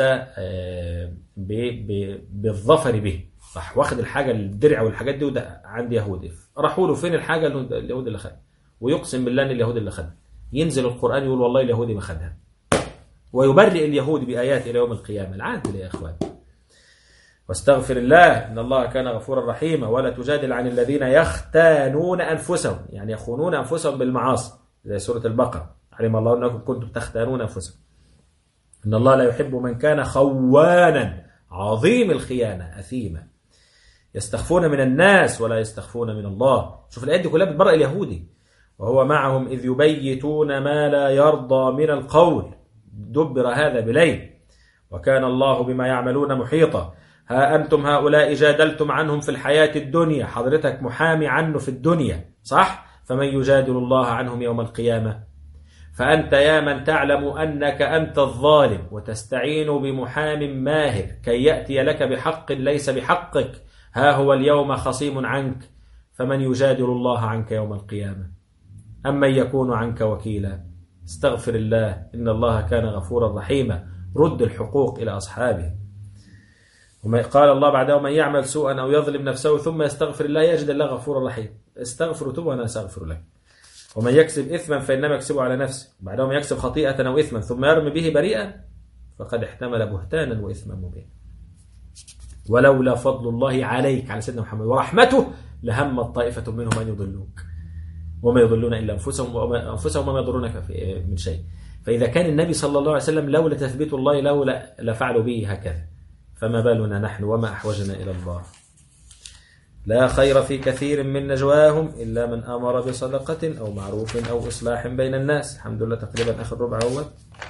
بالظفر به راح واخد الحاجة الدرع والحاجات دي وده عند يهودي راحوا له فين الحاجة اللي اليهودي اللي خدها ويقسم بالله ان اليهودي اللي خدها ينزل القرآن يقول والله اليهودي ما خدها ويبرئ اليهود بآيات إلى يوم القيامة العادل يا إخوان واستغفر الله إن الله كان غفورا رحيما ولا تجادل عن الذين يختانون أنفسهم يعني يخونون أنفسهم بالمعاصي زي سورة البقرة علم الله أنكم كنتم تختانون أنفسكم إن الله لا يحب من كان خوانا عظيم الخيانة أثيما يستخفون من الناس ولا يستخفون من الله شوف الآيات دي كلها بتبرأ اليهودي وهو معهم إذ يبيتون ما لا يرضى من القول دبر هذا بليل وكان الله بما يعملون محيطا ها أنتم هؤلاء جادلتم عنهم في الحياة الدنيا حضرتك محامي عنه في الدنيا صح؟ فمن يجادل الله عنهم يوم القيامة فأنت يا من تعلم أنك أنت الظالم وتستعين بمحام ماهر كي يأتي لك بحق ليس بحقك ها هو اليوم خصيم عنك فمن يجادل الله عنك يوم القيامة أمن يكون عنك وكيلا استغفر الله إن الله كان غفورا رحيما رد الحقوق إلى أصحابه وما قال الله بعدها ومن يعمل سوءا أو يظلم نفسه ثم يستغفر الله يجد الله غفورا رحيما استغفر توب وأنا أستغفر لك ومن يكسب إثما فإنما يكسبه على نفسه بعدها من يكسب خطيئة أو إثما ثم يرمي به بريئا فقد احتمل بهتانا وإثما مبينا ولولا فضل الله عليك على سيدنا محمد ورحمته لهم طائفة منهم أن يضلوك وما يضلون إلا أنفسهم وما أنفسهم وما يضرونك في- من شيء فإذا كان النبي صلى الله عليه وسلم لولا تثبيت الله لولا لفعلوا به هكذا فما بالنا نحن وما أحوجنا إلى الله لا خير في كثير من نجواهم إلا من أمر بصدقة أو معروف أو إصلاح بين الناس الحمد لله تقريبا آخر ربع أول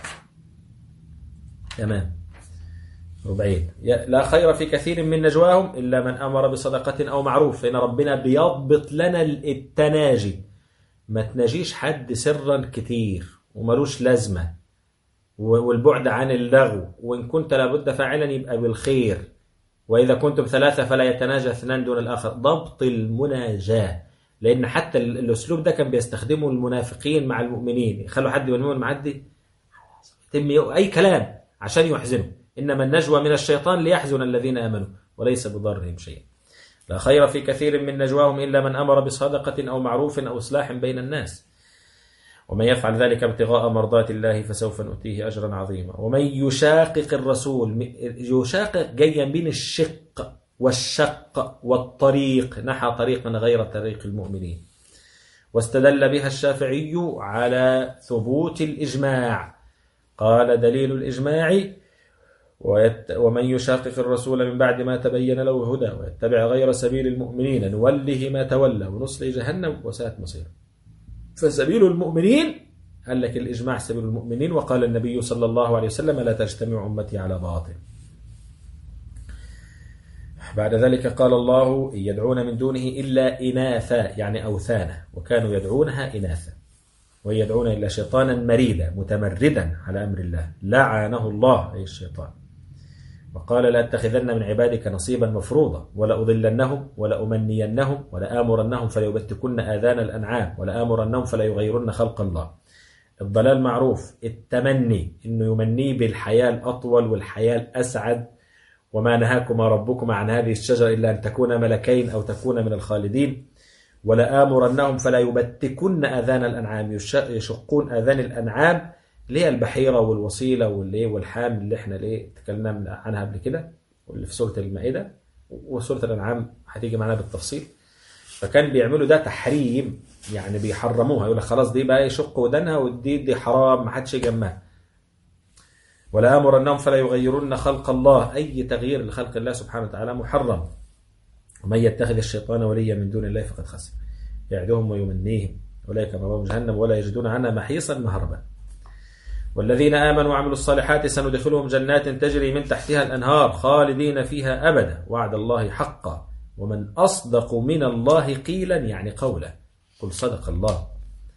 تمام ربعين يا- لا خير في كثير من نجواهم إلا من أمر بصدقة أو معروف فإن ربنا بيضبط لنا التناجي ما تناجيش حد سرا كتير وملوش لازمة و- والبعد عن اللغو وإن كنت لابد فاعلا يبقى بالخير وإذا كنتم ثلاثة فلا يتناجى اثنان دون الآخر ضبط المناجاة لأن حتى ال- الأسلوب ده كان بيستخدمه المنافقين مع المؤمنين يخلوا حد من المؤمن معدي يتم ي- أي كلام عشان يحزنوا إنما النجوى من الشيطان ليحزن الذين آمنوا وليس بضرهم شيئا لا خير في كثير من نجواهم إلا من أمر بصدقة أو معروف أو إصلاح بين الناس ومن يفعل ذلك ابتغاء مرضات الله فسوف نؤتيه أجرا عظيما ومن يشاقق الرسول م- يشاقق جايا بين الشق والشق والطريق نحى طريقا غير طريق المؤمنين واستدل بها الشافعي على ثبوت الإجماع قال دليل الإجماع ويت ومن يشاقق الرسول من بعد ما تبين له هدى ويتبع غير سبيل المؤمنين نوله ما تولى ونصلي جهنم وساءت مصيره فسبيل المؤمنين قال لك الإجماع سبيل المؤمنين وقال النبي صلى الله عليه وسلم لا تجتمع أمتي على باطل بعد ذلك قال الله إن يدعون من دونه إلا إناثا يعني أوثانا وكانوا يدعونها إناثا وإن يدعون إلا شيطانا مريدا متمردا على أمر الله لعنه الله أي الشيطان وقال لأتخذن من عبادك نصيبا مفروضا ولأضلنهم ولأمنينهم ولآمرنهم فليبتكن آذان الأنعام ولآمرنهم فلا يغيرن خلق الله الضلال معروف التمني انه يمنيه بالحياة الأطول والحياة الأسعد وما نهاكما ربكما عن هذه الشجرة إلا أن تكونا ملكين أو تكونا من الخالدين ولآمرنهم فلا يبتكن آذان الأنعام يش- يشقون آذان الأنعام اللي هي البحيرة والوصيلة واللي والحام اللي احنا ليه تكلمنا عنها قبل كده واللي في سورة المائدة وسورة الأنعام هتيجي معانا بالتفصيل فكان بيعملوا ده تحريم يعني بيحرموها يقول لك خلاص دي بقى يشق ودنها ودي دي حرام ما حدش يجمعها ولا امرنهم فلا يغيرن خلق الله اي تغيير لخلق الله سبحانه وتعالى محرم ومن يتخذ الشيطان وليا من دون الله فقد خسر يعدهم ويمنيهم اولئك مأواهم جهنم ولا يجدون عنها محيصا مهربا والذين امنوا وعملوا الصالحات سندخلهم جنات تجري من تحتها الانهار خالدين فيها ابدا وعد الله حقا ومن اصدق من الله قيلا يعني قولا قل صدق الله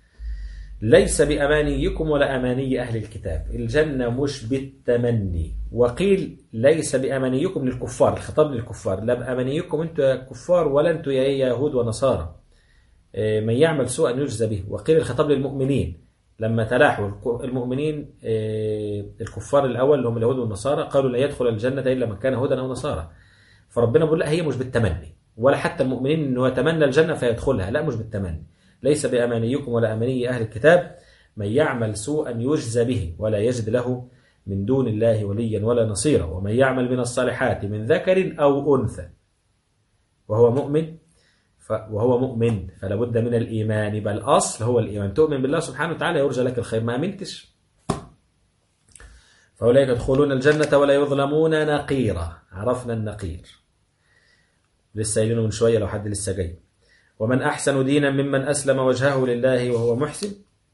ليس بأمانيكم ولا أماني أهل الكتاب الجنة مش بالتمني وقيل ليس بأمانيكم للكفار الخطاب للكفار لا بأمانيكم أنتم يا كفار ولا أنتم يا يهود ونصارى إيه، من يعمل سوءا يجزى به وقيل الخطاب للمؤمنين لما تلاحوا الك- المؤمنين إيه، الكفار الأول اللي هم اليهود والنصارى قالوا لا يدخل الجنة إلا من كان هودا أو نصارى فربنا بيقول لا هي مش بالتمني ولا حتى المؤمنين انه يتمنى الجنه فيدخلها لا مش بالتمني ليس بامانيكم ولا اماني اهل الكتاب من يعمل سوءا يجزى به ولا يجد له من دون الله وليا ولا نصيرا ومن يعمل من الصالحات من ذكر او انثى وهو مؤمن ف وهو مؤمن فلا بد من الايمان بل الاصل هو الايمان تؤمن بالله سبحانه وتعالى يرجى لك الخير ما امنتش فاولئك يدخلون الجنه ولا يظلمون نقيرا عرفنا النقير لسه قايلينه من شويه لو حد لسه جاي ومن احسن دينا ممن اسلم وجهه لله وهو محسن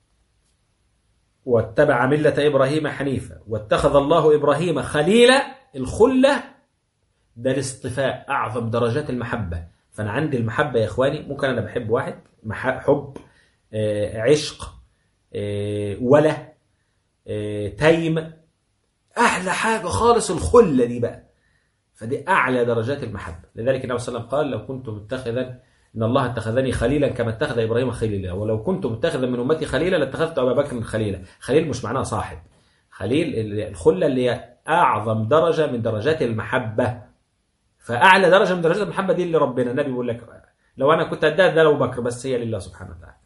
واتبع مله ابراهيم حنيفا واتخذ الله ابراهيم خليلا الخله ده الاصطفاء اعظم درجات المحبه فانا عندي المحبه يا اخواني ممكن انا بحب واحد مح- حب آه، عشق آه، ولا آه، تيم احلى حاجه خالص الخله دي بقى فدي اعلى درجات المحبه لذلك النبي صلى الله عليه وسلم قال لو كنت متخذا ان الله اتخذني خليلا كما اتخذ ابراهيم خليلا ولو كنت متخذا من امتي خليلا لاتخذت ابا بكر خليلا خليل مش معناها صاحب خليل ال- الخله اللي هي اعظم درجه من درجات المحبه فاعلى درجه من درجات المحبه دي اللي ربنا النبي بيقول لك لو انا كنت اديها ده ابو بكر بس هي لله سبحانه وتعالى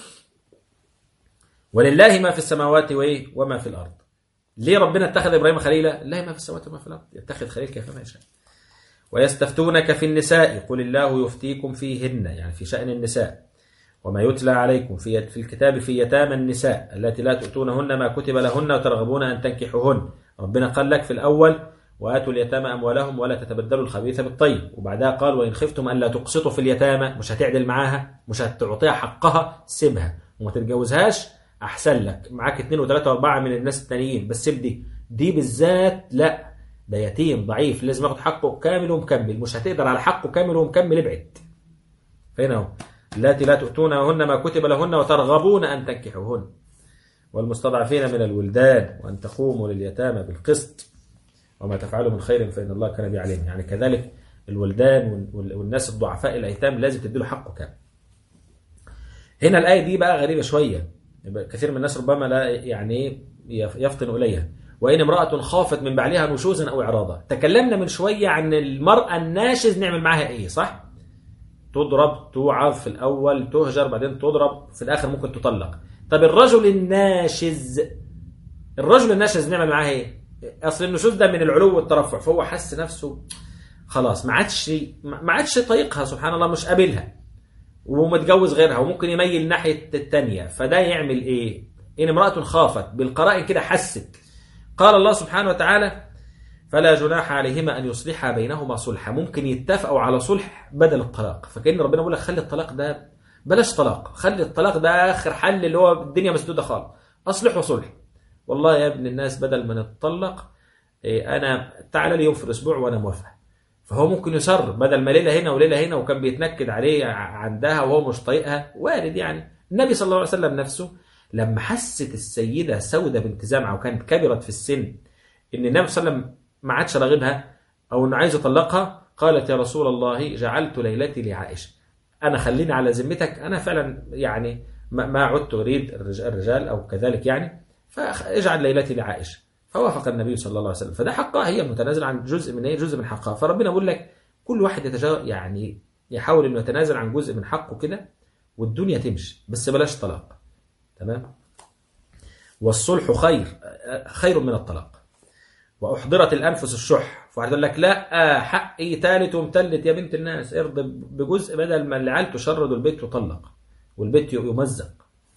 ولله ما في السماوات وايه وما في الارض ليه ربنا اتخذ ابراهيم خليلا لله ما في السماوات وما في الارض يتخذ خليل كيفما يشاء ويستفتونك في النساء قل الله يفتيكم فيهن يعني في شأن النساء وما يتلى عليكم في في الكتاب في يتامى النساء التي لا تؤتونهن ما كتب لهن وترغبون أن تنكحوهن ربنا قال لك في الأول وآتوا اليتامى أموالهم ولا تتبدلوا الخبيث بالطيب وبعدها قال وإن خفتم ألا تقسطوا في اليتامى مش هتعدل معاها مش هتعطيها حقها سيبها وما تتجوزهاش أحسن لك معاك اتنين وتلاتة وأربعة من الناس التانيين بس سيب دي دي بالذات لا ده يتيم ضعيف لازم ياخد حقه كامل ومكمل مش هتقدر على حقه كامل ومكمل ابعد فين اهو اللاتي لا تؤتونهن ما كتب لهن وترغبون ان تنكحوهن والمستضعفين من الولدان وان تقوموا لليتامى بالقسط وما تفعلوا من خير فان الله كان به عليم يعني كذلك الولدان وال- والناس الضعفاء الايتام لازم تديله حقه كامل هنا الايه دي بقى غريبه شويه يبقى كثير من الناس ربما لا يعني يف- يفطن اليها وإن امرأة خافت من بعلها نشوزا أو إعراضا تكلمنا من شوية عن المرأة الناشز نعمل معاها إيه صح؟ تضرب توعظ في الأول تهجر بعدين تضرب في الآخر ممكن تطلق طب الرجل الناشز الرجل الناشز نعمل معاه إيه؟ أصل النشوز ده من العلو والترفع فهو حس نفسه خلاص ما عادش ما عادش طايقها سبحان الله مش قابلها ومتجوز غيرها وممكن يميل ناحية التانية فده يعمل إيه؟ إن امرأة خافت بالقرائن كده حست قال الله سبحانه وتعالى فلا جناح عليهما ان يصلحا بينهما صلحا ممكن يتفقوا على صلح بدل الطلاق فكان ربنا بيقول لك خلي الطلاق ده بلاش طلاق خلي الطلاق ده اخر حل اللي هو الدنيا مسدوده خالص اصلح وصلح والله يا ابن الناس بدل ما نتطلق إيه، انا تعالى لي يوم في الاسبوع وانا موافق فهو ممكن يصر بدل ما ليله هنا وليله هنا وكان بيتنكد عليه ع- عندها وهو مش طايقها وارد يعني النبي صلى الله عليه وسلم نفسه لما حست السيده سوده بنت زمعه وكانت كبرت في السن ان النبي صلى الله عليه وسلم ما عادش راغبها او انه عايز يطلقها قالت يا رسول الله جعلت ليلتي لعائشه انا خليني على ذمتك انا فعلا يعني ما ما عدت اريد الرج- الرجال او كذلك يعني فاجعل ليلتي لعائشه فوافق النبي صلى الله عليه وسلم فده حقها هي متنازل عن جزء من ايه جزء من حقها فربنا بيقول لك كل واحد يتجا يعني يحاول انه يتنازل عن جزء من حقه كده والدنيا تمشي بس بلاش طلاق تمام والصلح خير خير من الطلاق واحضرت الانفس الشح فواحد يقول لك لا حقي ثالث ومثلث يا بنت الناس ارض بجزء بدل ما العيال تشرد البيت يطلق والبيت يمزق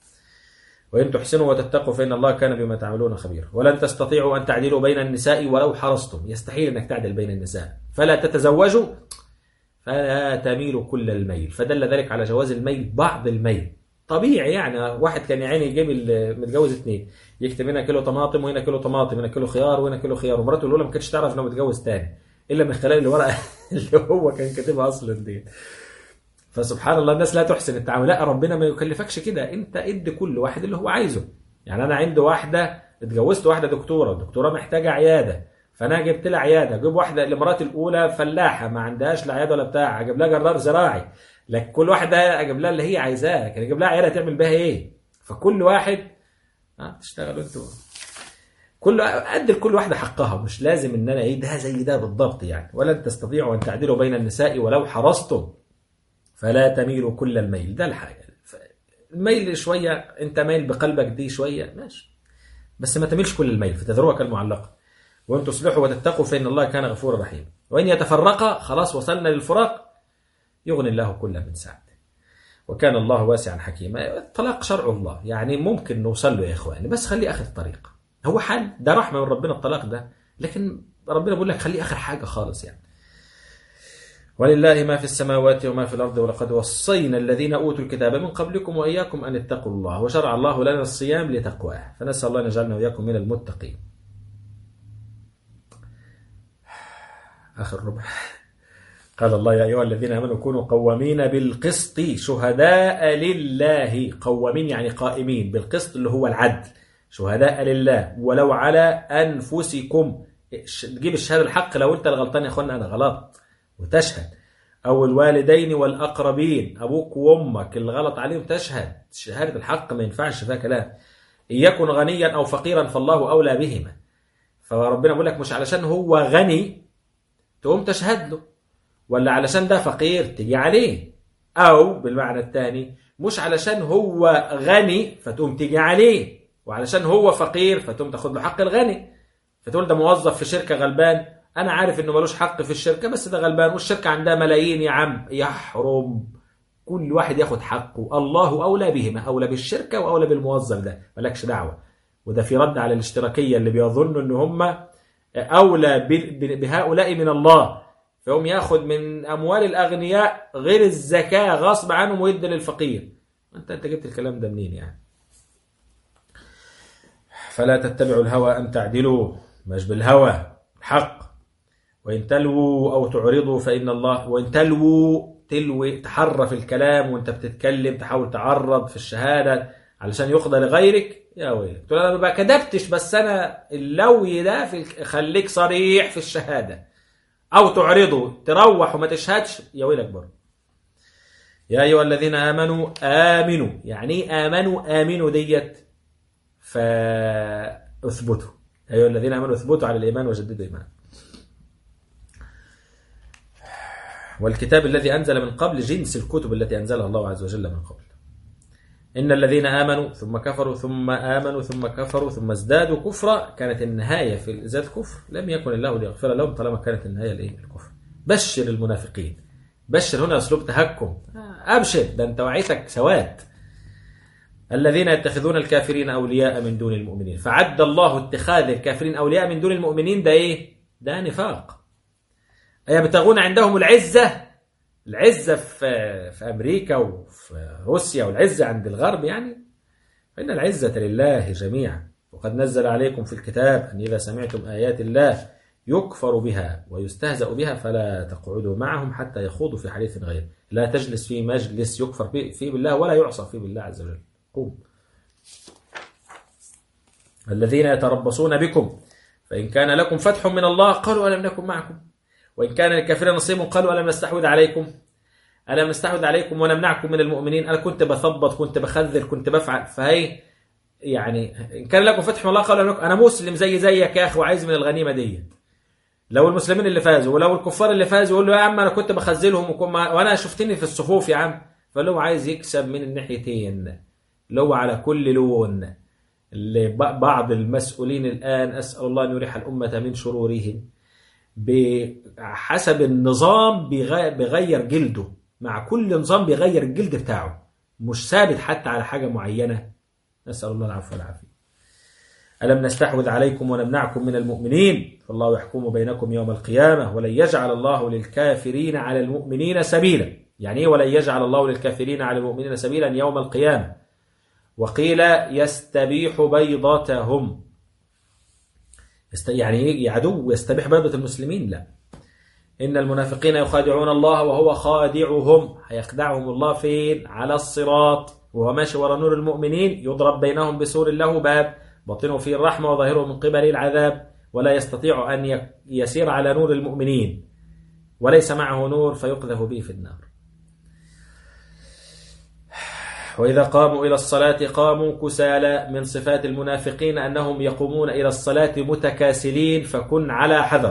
وإن تحسنوا وتتقوا فإن الله كان بما تعملون خبيرا ولن تستطيعوا أن تعدلوا بين النساء ولو حرصتم يستحيل أنك تعدل بين النساء فلا تتزوجوا فلا تميلوا كل الميل فدل ذلك على جواز الميل بعض الميل طبيعي يعني واحد كان يا عيني يجيب ال- متجوز اثنين يكتب هنا كيلو طماطم وهنا كيلو طماطم هنا كيلو خيار وهنا كيلو خيار ومراته الاولى ما كانتش تعرف انه متجوز تاني الا من خلال الورقه اللي هو كان كاتبها اصلا دي فسبحان الله الناس لا تحسن التعامل لا ربنا ما يكلفكش كده انت ادي كل واحد اللي هو عايزه يعني انا عندي واحده اتجوزت واحده دكتوره الدكتوره محتاجه عياده فانا جبت لها عياده اجيب واحده لمراتي الاولى فلاحه ما عندهاش لا عياده ولا بتاع اجيب لها جرار زراعي لكن كل واحده اجيب لها اللي هي عايزاه لكن اجيب لها عياده تعمل بها ايه فكل واحد ها تشتغلوا انتوا كل ادي لكل واحده حقها مش لازم ان انا ايه ده زي ده بالضبط يعني ولن تستطيعوا ان تعدلوا بين النساء ولو حرصتم فلا تميلوا كل الميل ده الحاجه ف- الميل شويه انت مايل بقلبك دي شويه ماشي بس ما تميلش كل الميل فتذروها كالمعلقه وان تصلحوا وتتقوا فان الله كان غفورا رحيما وان يتفرقا خلاص وصلنا للفراق يغني الله كل من سعته وكان الله واسعا حكيما الطلاق شرع الله يعني ممكن نوصل له يا اخواني بس خليه اخر الطريق هو حل ده رحمه من ربنا الطلاق ده لكن ربنا بيقول لك خليه اخر حاجه خالص يعني ولله ما في السماوات وما في الأرض ولقد وصينا الذين أوتوا الكتاب من قبلكم وإياكم أن اتقوا الله وشرع الله لنا الصيام لتقواه فنسأل الله أن يجعلنا وإياكم من المتقين آخر ربع قال الله يا أيها الذين آمنوا كونوا قوامين بالقسط شهداء لله قوامين يعني قائمين بالقسط اللي هو العدل شهداء لله ولو على أنفسكم تجيب الشهادة الحق لو أنت الغلطان يا أخوانا أنا غلط وتشهد أو الوالدين والأقربين أبوك وأمك اللي غلط عليهم تشهد شهادة الحق ما ينفعش فيها كلام إن يكن غنيا أو فقيرا فالله أولى بهما فربنا بيقول لك مش علشان هو غني تقوم تشهد له ولا علشان ده فقير تيجي عليه أو بالمعنى الثاني مش علشان هو غني فتقوم تيجي عليه وعلشان هو فقير فتقوم تاخد له حق الغني فتقول ده موظف في شركة غلبان أنا عارف إنه ملوش حق في الشركة بس ده غلبان والشركة عندها ملايين يا عم يحرم كل واحد ياخد حقه الله أولى بهما أولى بالشركة وأولى بالموظف ده مالكش دعوة وده في رد على الاشتراكية اللي بيظنوا إن هم أولى بهؤلاء من الله فهم ياخد من أموال الأغنياء غير الزكاة غصب عنهم ويدي للفقير أنت أنت جبت الكلام ده منين يعني فلا تتبعوا الهوى أن تعدلوا مش بالهوى الحق وإن تلووا أو تعرضوا فإن الله وإن تلووا تلوي تحرف الكلام وانت بتتكلم تحاول تعرض في الشهادة علشان يقضى لغيرك يا ويلك تقول انا ما كدبتش بس انا اللوي ده في خليك صريح في الشهادة او تعرضه تروح وما تشهدش يا ويلك برضه يا ايها الذين امنوا امنوا يعني ايه امنوا امنوا ديت فاثبتوا يا ايها الذين امنوا اثبتوا على الايمان وجددوا ايمانكم والكتاب الذي أنزل من قبل جنس الكتب التي أنزلها الله عز وجل من قبل إن الذين آمنوا ثم كفروا ثم آمنوا ثم كفروا ثم ازدادوا كفرا كانت النهاية في إزداد كفر لم يكن الله ليغفر لهم طالما كانت النهاية الإيه الكفر بشر المنافقين بشر هنا أسلوب تهكم أبشر ده أنت وعيتك سواد الذين يتخذون الكافرين أولياء من دون المؤمنين فعد الله اتخاذ الكافرين أولياء من دون المؤمنين ده إيه ده نفاق يبتغون عندهم العزة العزة في, في أمريكا وفي روسيا والعزة عند الغرب يعني فإن العزة لله جميعا وقد نزل عليكم في الكتاب أن إذا سمعتم آيات الله يكفر بها ويستهزأ بها فلا تقعدوا معهم حتى يخوضوا في حديث غير لا تجلس في مجلس يكفر فيه بالله ولا يعصى فيه بالله عز وجل قوم الذين يتربصون بكم فإن كان لكم فتح من الله قالوا ألم نكن معكم وإن كان للكافرين نصيب قالوا ألم نستحوذ عليكم ألم نستحوذ عليكم ونمنعكم من المؤمنين أنا كنت بثبط كنت بخذل كنت بفعل فهي يعني إن كان لكم فتح من الله قالوا أنا مسلم زي زيك يا أخي وعايز من الغنيمة دي لو المسلمين اللي فازوا ولو الكفار اللي فازوا يقول له يا عم أنا كنت بخذلهم وكم وأنا شفتني في الصفوف يا عم فاللي هو عايز يكسب من الناحيتين اللي هو على كل لون اللي بعض المسؤولين الآن أسأل الله أن يريح الأمة من شرورهم بحسب النظام بيغير جلده مع كل نظام بيغير الجلد بتاعه مش ثابت حتى على حاجة معينة نسأل الله العفو والعافية ألم نستحوذ عليكم ونمنعكم من المؤمنين فالله يحكم بينكم يوم القيامة ولن يجعل الله للكافرين على المؤمنين سبيلا يعني ايه ولن يجعل الله للكافرين على المؤمنين سبيلا يوم القيامة وقيل يستبيح بيضتهم يعني ايه عدو يستبيح بيضة المسلمين لا إن المنافقين يخادعون الله وهو خادعهم هيخدعهم الله فين على الصراط وهو ماشي ورا نور المؤمنين يضرب بينهم بسور له باب باطنه فيه الرحمة وظاهره من قبل العذاب ولا يستطيع أن يسير على نور المؤمنين وليس معه نور فيقذف به في النار وإذا قاموا إلى الصلاة قاموا كسالى من صفات المنافقين أنهم يقومون إلى الصلاة متكاسلين فكن على حذر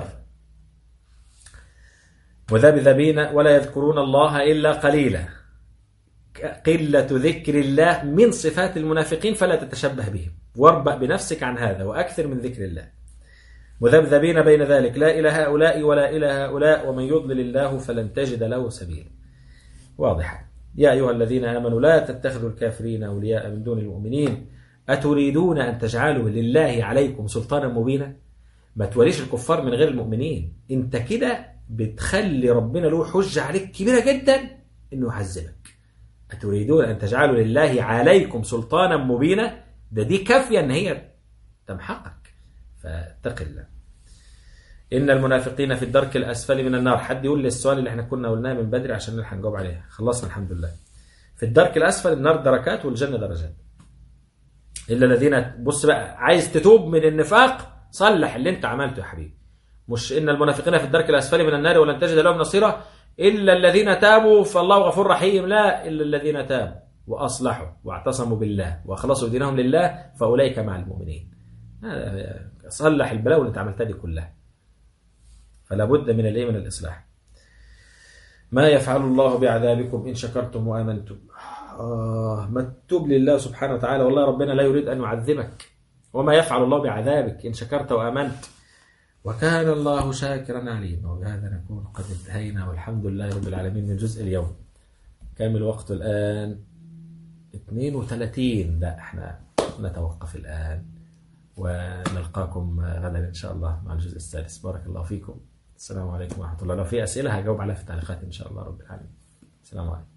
وذبذبين ولا يذكرون الله إلا قليلا قلة ذكر الله من صفات المنافقين فلا تتشبه بهم واربأ بنفسك عن هذا وأكثر من ذكر الله مذبذبين بين ذلك لا إلى هؤلاء ولا إلى هؤلاء ومن يضلل الله فلن تجد له سبيلا واضحة يا أيها الذين آمنوا لا تتخذوا الكافرين أولياء من دون المؤمنين أتريدون أن تجعلوا لله عليكم سلطانا مبينا ما توليش الكفار من غير المؤمنين انت كده بتخلي ربنا له حجة عليك كبيرة جدا انه يعذبك أتريدون أن تجعلوا لله عليكم سلطانا مبينا ده دي كافية ان هي تمحقك فاتق الله إن المنافقين في الدرك الأسفل من النار حد يقول لي السؤال اللي احنا كنا قلناه من بدري عشان نلحق نجاوب عليه خلصنا الحمد لله في الدرك الأسفل النار دركات والجنة درجات إلا الذين بص بقى عايز تتوب من النفاق صلح اللي انت عملته يا حبيبي مش إن المنافقين في الدرك الأسفل من النار ولن تجد لهم نصيرا إلا الذين تابوا فالله غفور رحيم لا إلا الذين تابوا وأصلحوا واعتصموا بالله وأخلصوا دينهم لله فأولئك مع المؤمنين هذا صلح البلاوي اللي انت عملتها دي كلها فلا بد من الايه من الاصلاح ما يفعل الله بعذابكم ان شكرتم وامنتم آه مكتوب لله سبحانه وتعالى والله ربنا لا يريد ان يعذبك وما يفعل الله بعذابك ان شكرت وامنت وكان الله شاكرا عليما وبهذا نكون قد انتهينا والحمد لله رب العالمين من جزء اليوم كم الوقت الان 32 لا احنا نتوقف الان ونلقاكم غدا ان شاء الله مع الجزء السادس بارك الله فيكم السلام عليكم ورحمه الله لو في اسئله هجاوب عليها في التعليقات ان شاء الله رب العالمين السلام عليكم